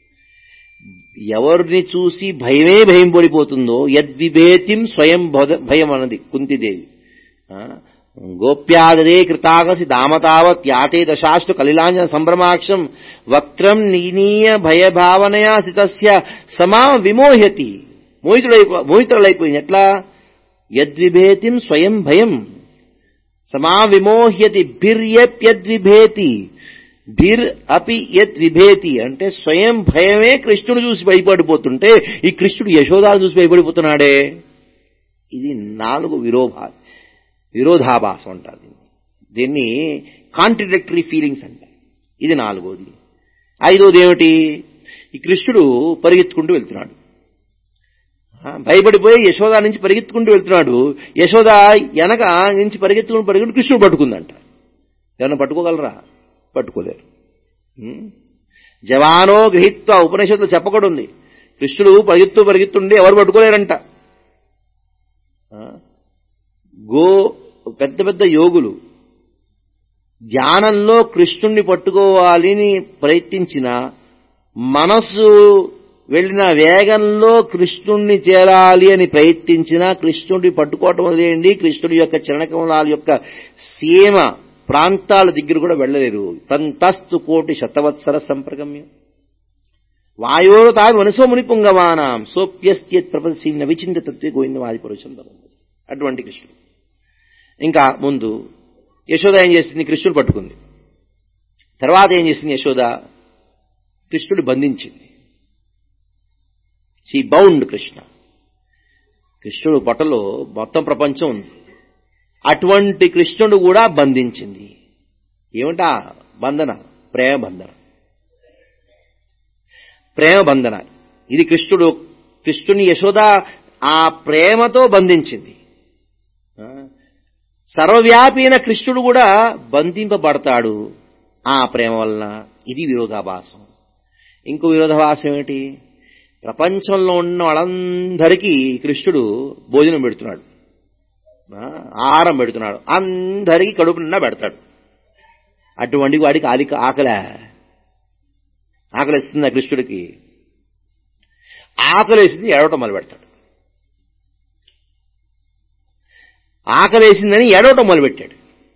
Speaker 1: ఎవరిని చూసి భయమే భయం పడిపోతుందో యద్విభేతిం స్వయం బోధ- భయం అన్నది కుంతిదేవి ఆ, గోప్యాదదే కృతాగసి దామతావత్ యాతే దశాస్తు కలిలాంజన సంభ్రమాక్షం వక్త్రం నీనీయ భయభావనయా సితస్య సమా విమోహ్యతి మోహితుడైపో మోహితుడైపోయింది ఎట్లా యద్విభేతిం స్వయం భయం సమా విమోహ్యతి భిర్యప్యద్విభేతి భిర్ అపి యత్ విభేతి అంటే స్వయం భయమే కృష్ణుడు చూసి భయపడిపోతుంటే ఈ కృష్ణుడు యశోదాను చూసి భయపడిపోతున్నాడే ఇది నాలుగు విరోధ విరోధాభాసం అంటారు దీన్ని దీన్ని కాంట్రడిక్టరీ ఫీలింగ్స్ అంటారు ఇది నాలుగోది ఐదోది ఏమిటి ఈ కృష్ణుడు పరిగెత్తుకుంటూ వెళ్తున్నాడు ఆ, భయపడిపోయి యశోద నుంచి పరిగెత్తుకుంటూ వెళ్తున్నాడు యశోద వెనక నుంచి పరిగెత్తుకుంటూ పరిగెత్తుకుంటూ కృష్ణుడు పట్టుకుందంట ఎవరైనా పట్టుకోగలరా పట్టుకోలేరు ఉం? జవానో గృహీత్వ ఉపనిషత్తులు చెప్పకూడదు కృష్ణుడు పరిగెత్తు పరిగెత్తుండి ఎవరు పట్టుకోలేరంట ఆ? గో పెద్ద పెద్ద యోగులు ధ్యానంలో కృష్ణుణ్ణి పట్టుకోవాలని ప్రయత్నించిన మనస్సు వెళ్ళిన వేగంలో కృష్ణుణ్ణి చేరాలి అని ప్రయత్నించిన కృష్ణుడిని పట్టుకోవటం వదిలేయండి కృష్ణుడి యొక్క చరణకమలాల యొక్క సీమ ప్రాంతాల దగ్గర కూడా వెళ్ళలేరు పంతస్తు కోటి శతవత్సర సంప్రగమ్యం వాయోరు తావి మనసో ముని పుంగవానాం సోప్యస్త్యత్ ప్రపదసీన విచింత తత్వే గోవిందమాది పురుషం అటువంటి కృష్ణుడు ఇంకా ముందు యశోద ఏం చేసింది కృష్ణుడు పట్టుకుంది తర్వాత ఏం చేసింది యశోద కృష్ణుడు బంధించింది షీ బౌండ్ కృష్ణ కృష్ణుడు పొట్టలో మొత్తం ప్రపంచం ఉంది అటువంటి కృష్ణుడు కూడా బంధించింది ఏమిటా బంధన ప్రేమ బంధన ప్రేమ బంధన ఇది కృష్ణుడు కృష్ణుని యశోద ఆ ప్రేమతో బంధించింది ఆ, సర్వవ్యాపి అయిన కృష్ణుడు కూడా బంధింపబడతాడు ఆ ప్రేమ వలన ఇది విరోధాభాసం ఇంకో విరోధాభాసం ఏమిటి ప్రపంచంలో ఉన్న వాళ్ళందరికీ కృష్ణుడు భోజనం పెడుతున్నాడు ఆ, ఆహారం పెడుతున్నాడు అందరికీ కడుపు నిండా పెడతాడు అటువంటి వాడికి ఆలి ఆకలే ఆకలిస్తుందా కృష్ణుడికి ఆకలేసింది ఏడవటం మొదలు పెడతాడు ఆకలేసిందని ఏడవటం మొదలుపెట్టాడు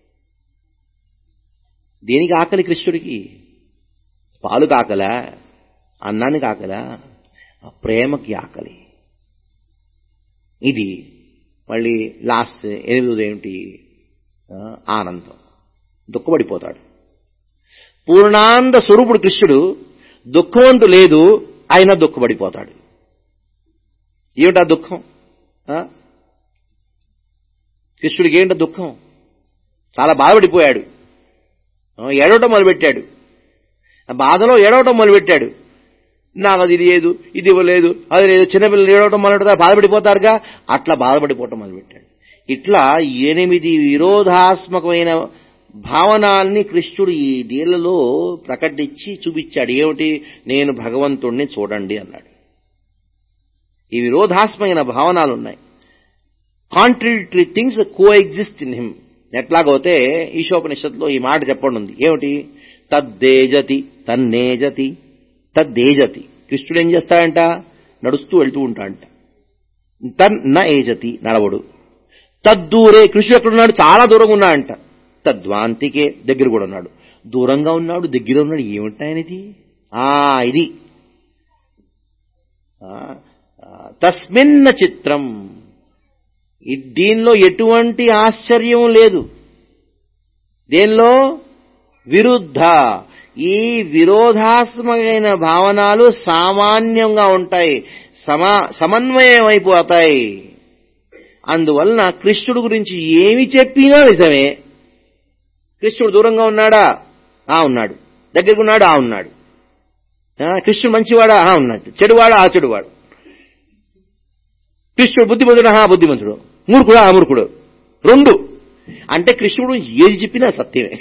Speaker 1: దేనికి ఆకలి కృష్ణుడికి పాలు కాకలా అన్నానికి ఆకలా ఆ ప్రేమకి ఆకలి ఇది మళ్ళీ లాస్ట్ ఎనిమిది ఏమిటి ఆ, ఆనందం దుఃఖపడిపోతాడు పూర్ణాంద స్వరూపుడు కృష్ణుడు దుఃఖమంటూ లేదు అయినా దుఃఖపడిపోతాడు ఏమిటా దుఃఖం ఆ? కృష్ణుడికి ఏంట దుఃఖం చాలా బాధపడిపోయాడు ఆ, ఏడవటం మొదలుపెట్టాడు ఆ బాధలో ఏడవటం మొదలుపెట్టాడు నాకు అది ఇది లేదు ఇది ఇవ్వలేదు అది లేదు చిన్నపిల్లలు ఏడవటం మొదలెడతారు బాధపడిపోతారుగా అట్లా బాధపడిపోవటం మొదలుపెట్టాడు ఇట్లా ఎనిమిది విరోధాత్మకమైన భావనాల్ని కృష్ణుడు ఈ నీళ్లలో ప్రకటించి చూపించాడు ఏమిటి నేను భగవంతుణ్ణి చూడండి అన్నాడు ఈ విరోధాత్మకమైన భావనాలు ఉన్నాయి contradictory things coexist in him ఎట్లాగోతే ఈశోపనిషత్తులో ఈ మాట చెప్పండి ఉంది ఏమిటి తద్దేజతి తన్నేజతి తద్దేజతి కృష్ణుడు ఏం చేస్తాడంట నడుస్తూ వెళ్తూ ఉంటాడంట తన్ న ఏజతి నడవడు తద్దూరే కృష్ణుడు ఎక్కడున్నాడు చాలా దూరంగా ఉన్నాడంట తద్వాంతికే దగ్గర కూడా ఉన్నాడు దూరంగా ఉన్నాడు దగ్గర ఉన్నాడు ఏమిటి ఆయనది ఆ ఇది ఆ, ఆ, తస్మిన్న చిత్రం ఈ దీనిలో ఎటువంటి ఆశ్చర్యం లేదు దేనిలో విరుద్ధ ఈ విరోధాత్మకమైన భావనాలు సామాన్యంగా ఉంటాయి సమా సమన్వయం అయిపోతాయి అందువలన కృష్ణుడు గురించి ఏమి చెప్పినా నిజమే కృష్ణుడు దూరంగా ఉన్నాడా ఆ ఉన్నాడు దగ్గరకు ఉన్నాడు ఆ ఉన్నాడు ఆ, కృష్ణుడు మంచివాడా ఆ ఉన్నాడు చెడువాడా ఆ చెడువాడు కృష్ణుడు బుద్ధిమంతుడు ఆ బుద్ధిమంతుడు మూర్ఖుడు ఆ మూర్ఖుడు రెండు అంటే కృష్ణుడు ఏది చెప్పినా సత్యమే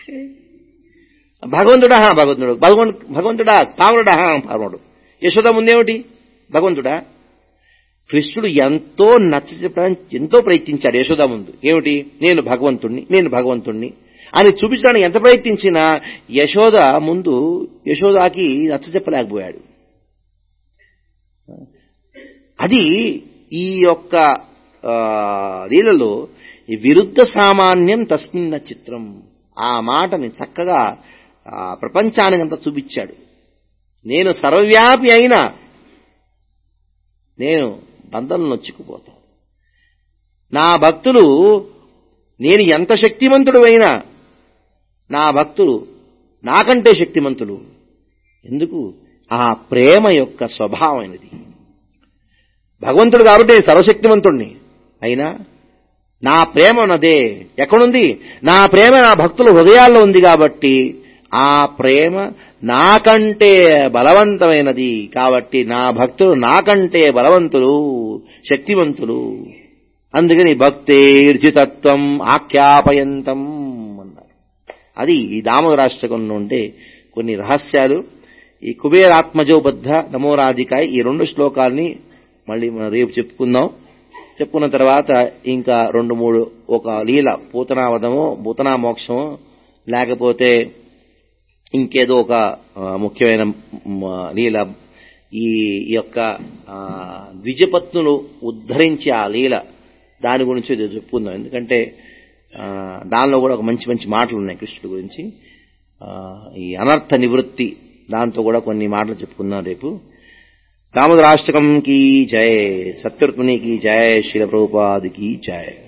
Speaker 1: భగవంతుడా హా భగవంతుడు భగవన్ భగవంతుడా పావుడా హా పావుడు యశోద ముందేమిటి భగవంతుడా కృష్ణుడు ఎంతో నచ్చ చెప్పడానికి ఎంతో ప్రయత్నించాడు యశోద ముందు ఏమిటి నేను భగవంతుణ్ణి నేను భగవంతుణ్ణి అని చూపించడానికి ఎంత ప్రయత్నించినా యశోద ముందు యశోదాకి నచ్చ చెప్పలేకపోయాడు అది ఈ యొక్క ఆ, లీలలో ఈ విరుద్ధ సామాన్యం తస్మిన్న చిత్రం ఆ మాటని చక్కగా ఆ, ప్రపంచానికంతా చూపించాడు నేను సర్వవ్యాపి అయినా నేను బంధంలో చిక్కుపోతాను నా భక్తులు నేను ఎంత శక్తిమంతుడు అయినా నా భక్తులు నాకంటే శక్తిమంతులు ఎందుకు ఆ ప్రేమ యొక్క స్వభావమైనది భగవంతుడు కాబట్టి నేను సర్వశక్తిమంతుణ్ణి అయినా నా ప్రేమ ఉన్నదే ఎక్కడుంది నా ప్రేమ నా భక్తుల హృదయాల్లో ఉంది కాబట్టి ఆ ప్రేమ నాకంటే బలవంతమైనది కాబట్టి నా భక్తులు నాకంటే బలవంతులు శక్తివంతులు అందుకని భక్తేర్జితత్వం ఆఖ్యాపయంతం అన్నారు అది ఈ దామోదరాష్టకంలో ఉండే కొన్ని రహస్యాలు ఈ కుబేరాత్మజోబద్ధ నమోరాధికాయ ఈ రెండు శ్లోకాల్ని మళ్ళీ మనం రేపు చెప్పుకుందాం చెప్పుకున్న తర్వాత ఇంకా రెండు మూడు ఒక లీల పూతనావదమో పూతనా మోక్షమో లేకపోతే ఇంకేదో ఒక ఆ, ముఖ్యమైన మ, లీల ఈ యొక్క ఆ, ద్విజపత్నులు ఉద్ధరించి ఆ లీల దాని గురించి ఏదో చెప్పుకుందాం ఎందుకంటే ఆ, దానిలో కూడా ఒక మంచి మంచి మాటలు ఉన్నాయి కృష్ణుడి గురించి ఆ, ఈ అనర్థ నివృత్తి దాంతో కూడా కొన్ని మాటలు చెప్పుకుందాం రేపు దామోదరాష్టకం కీ జయ సత్యరుత్మని కీ జయ శిల ప్రభుపాది కీ జయ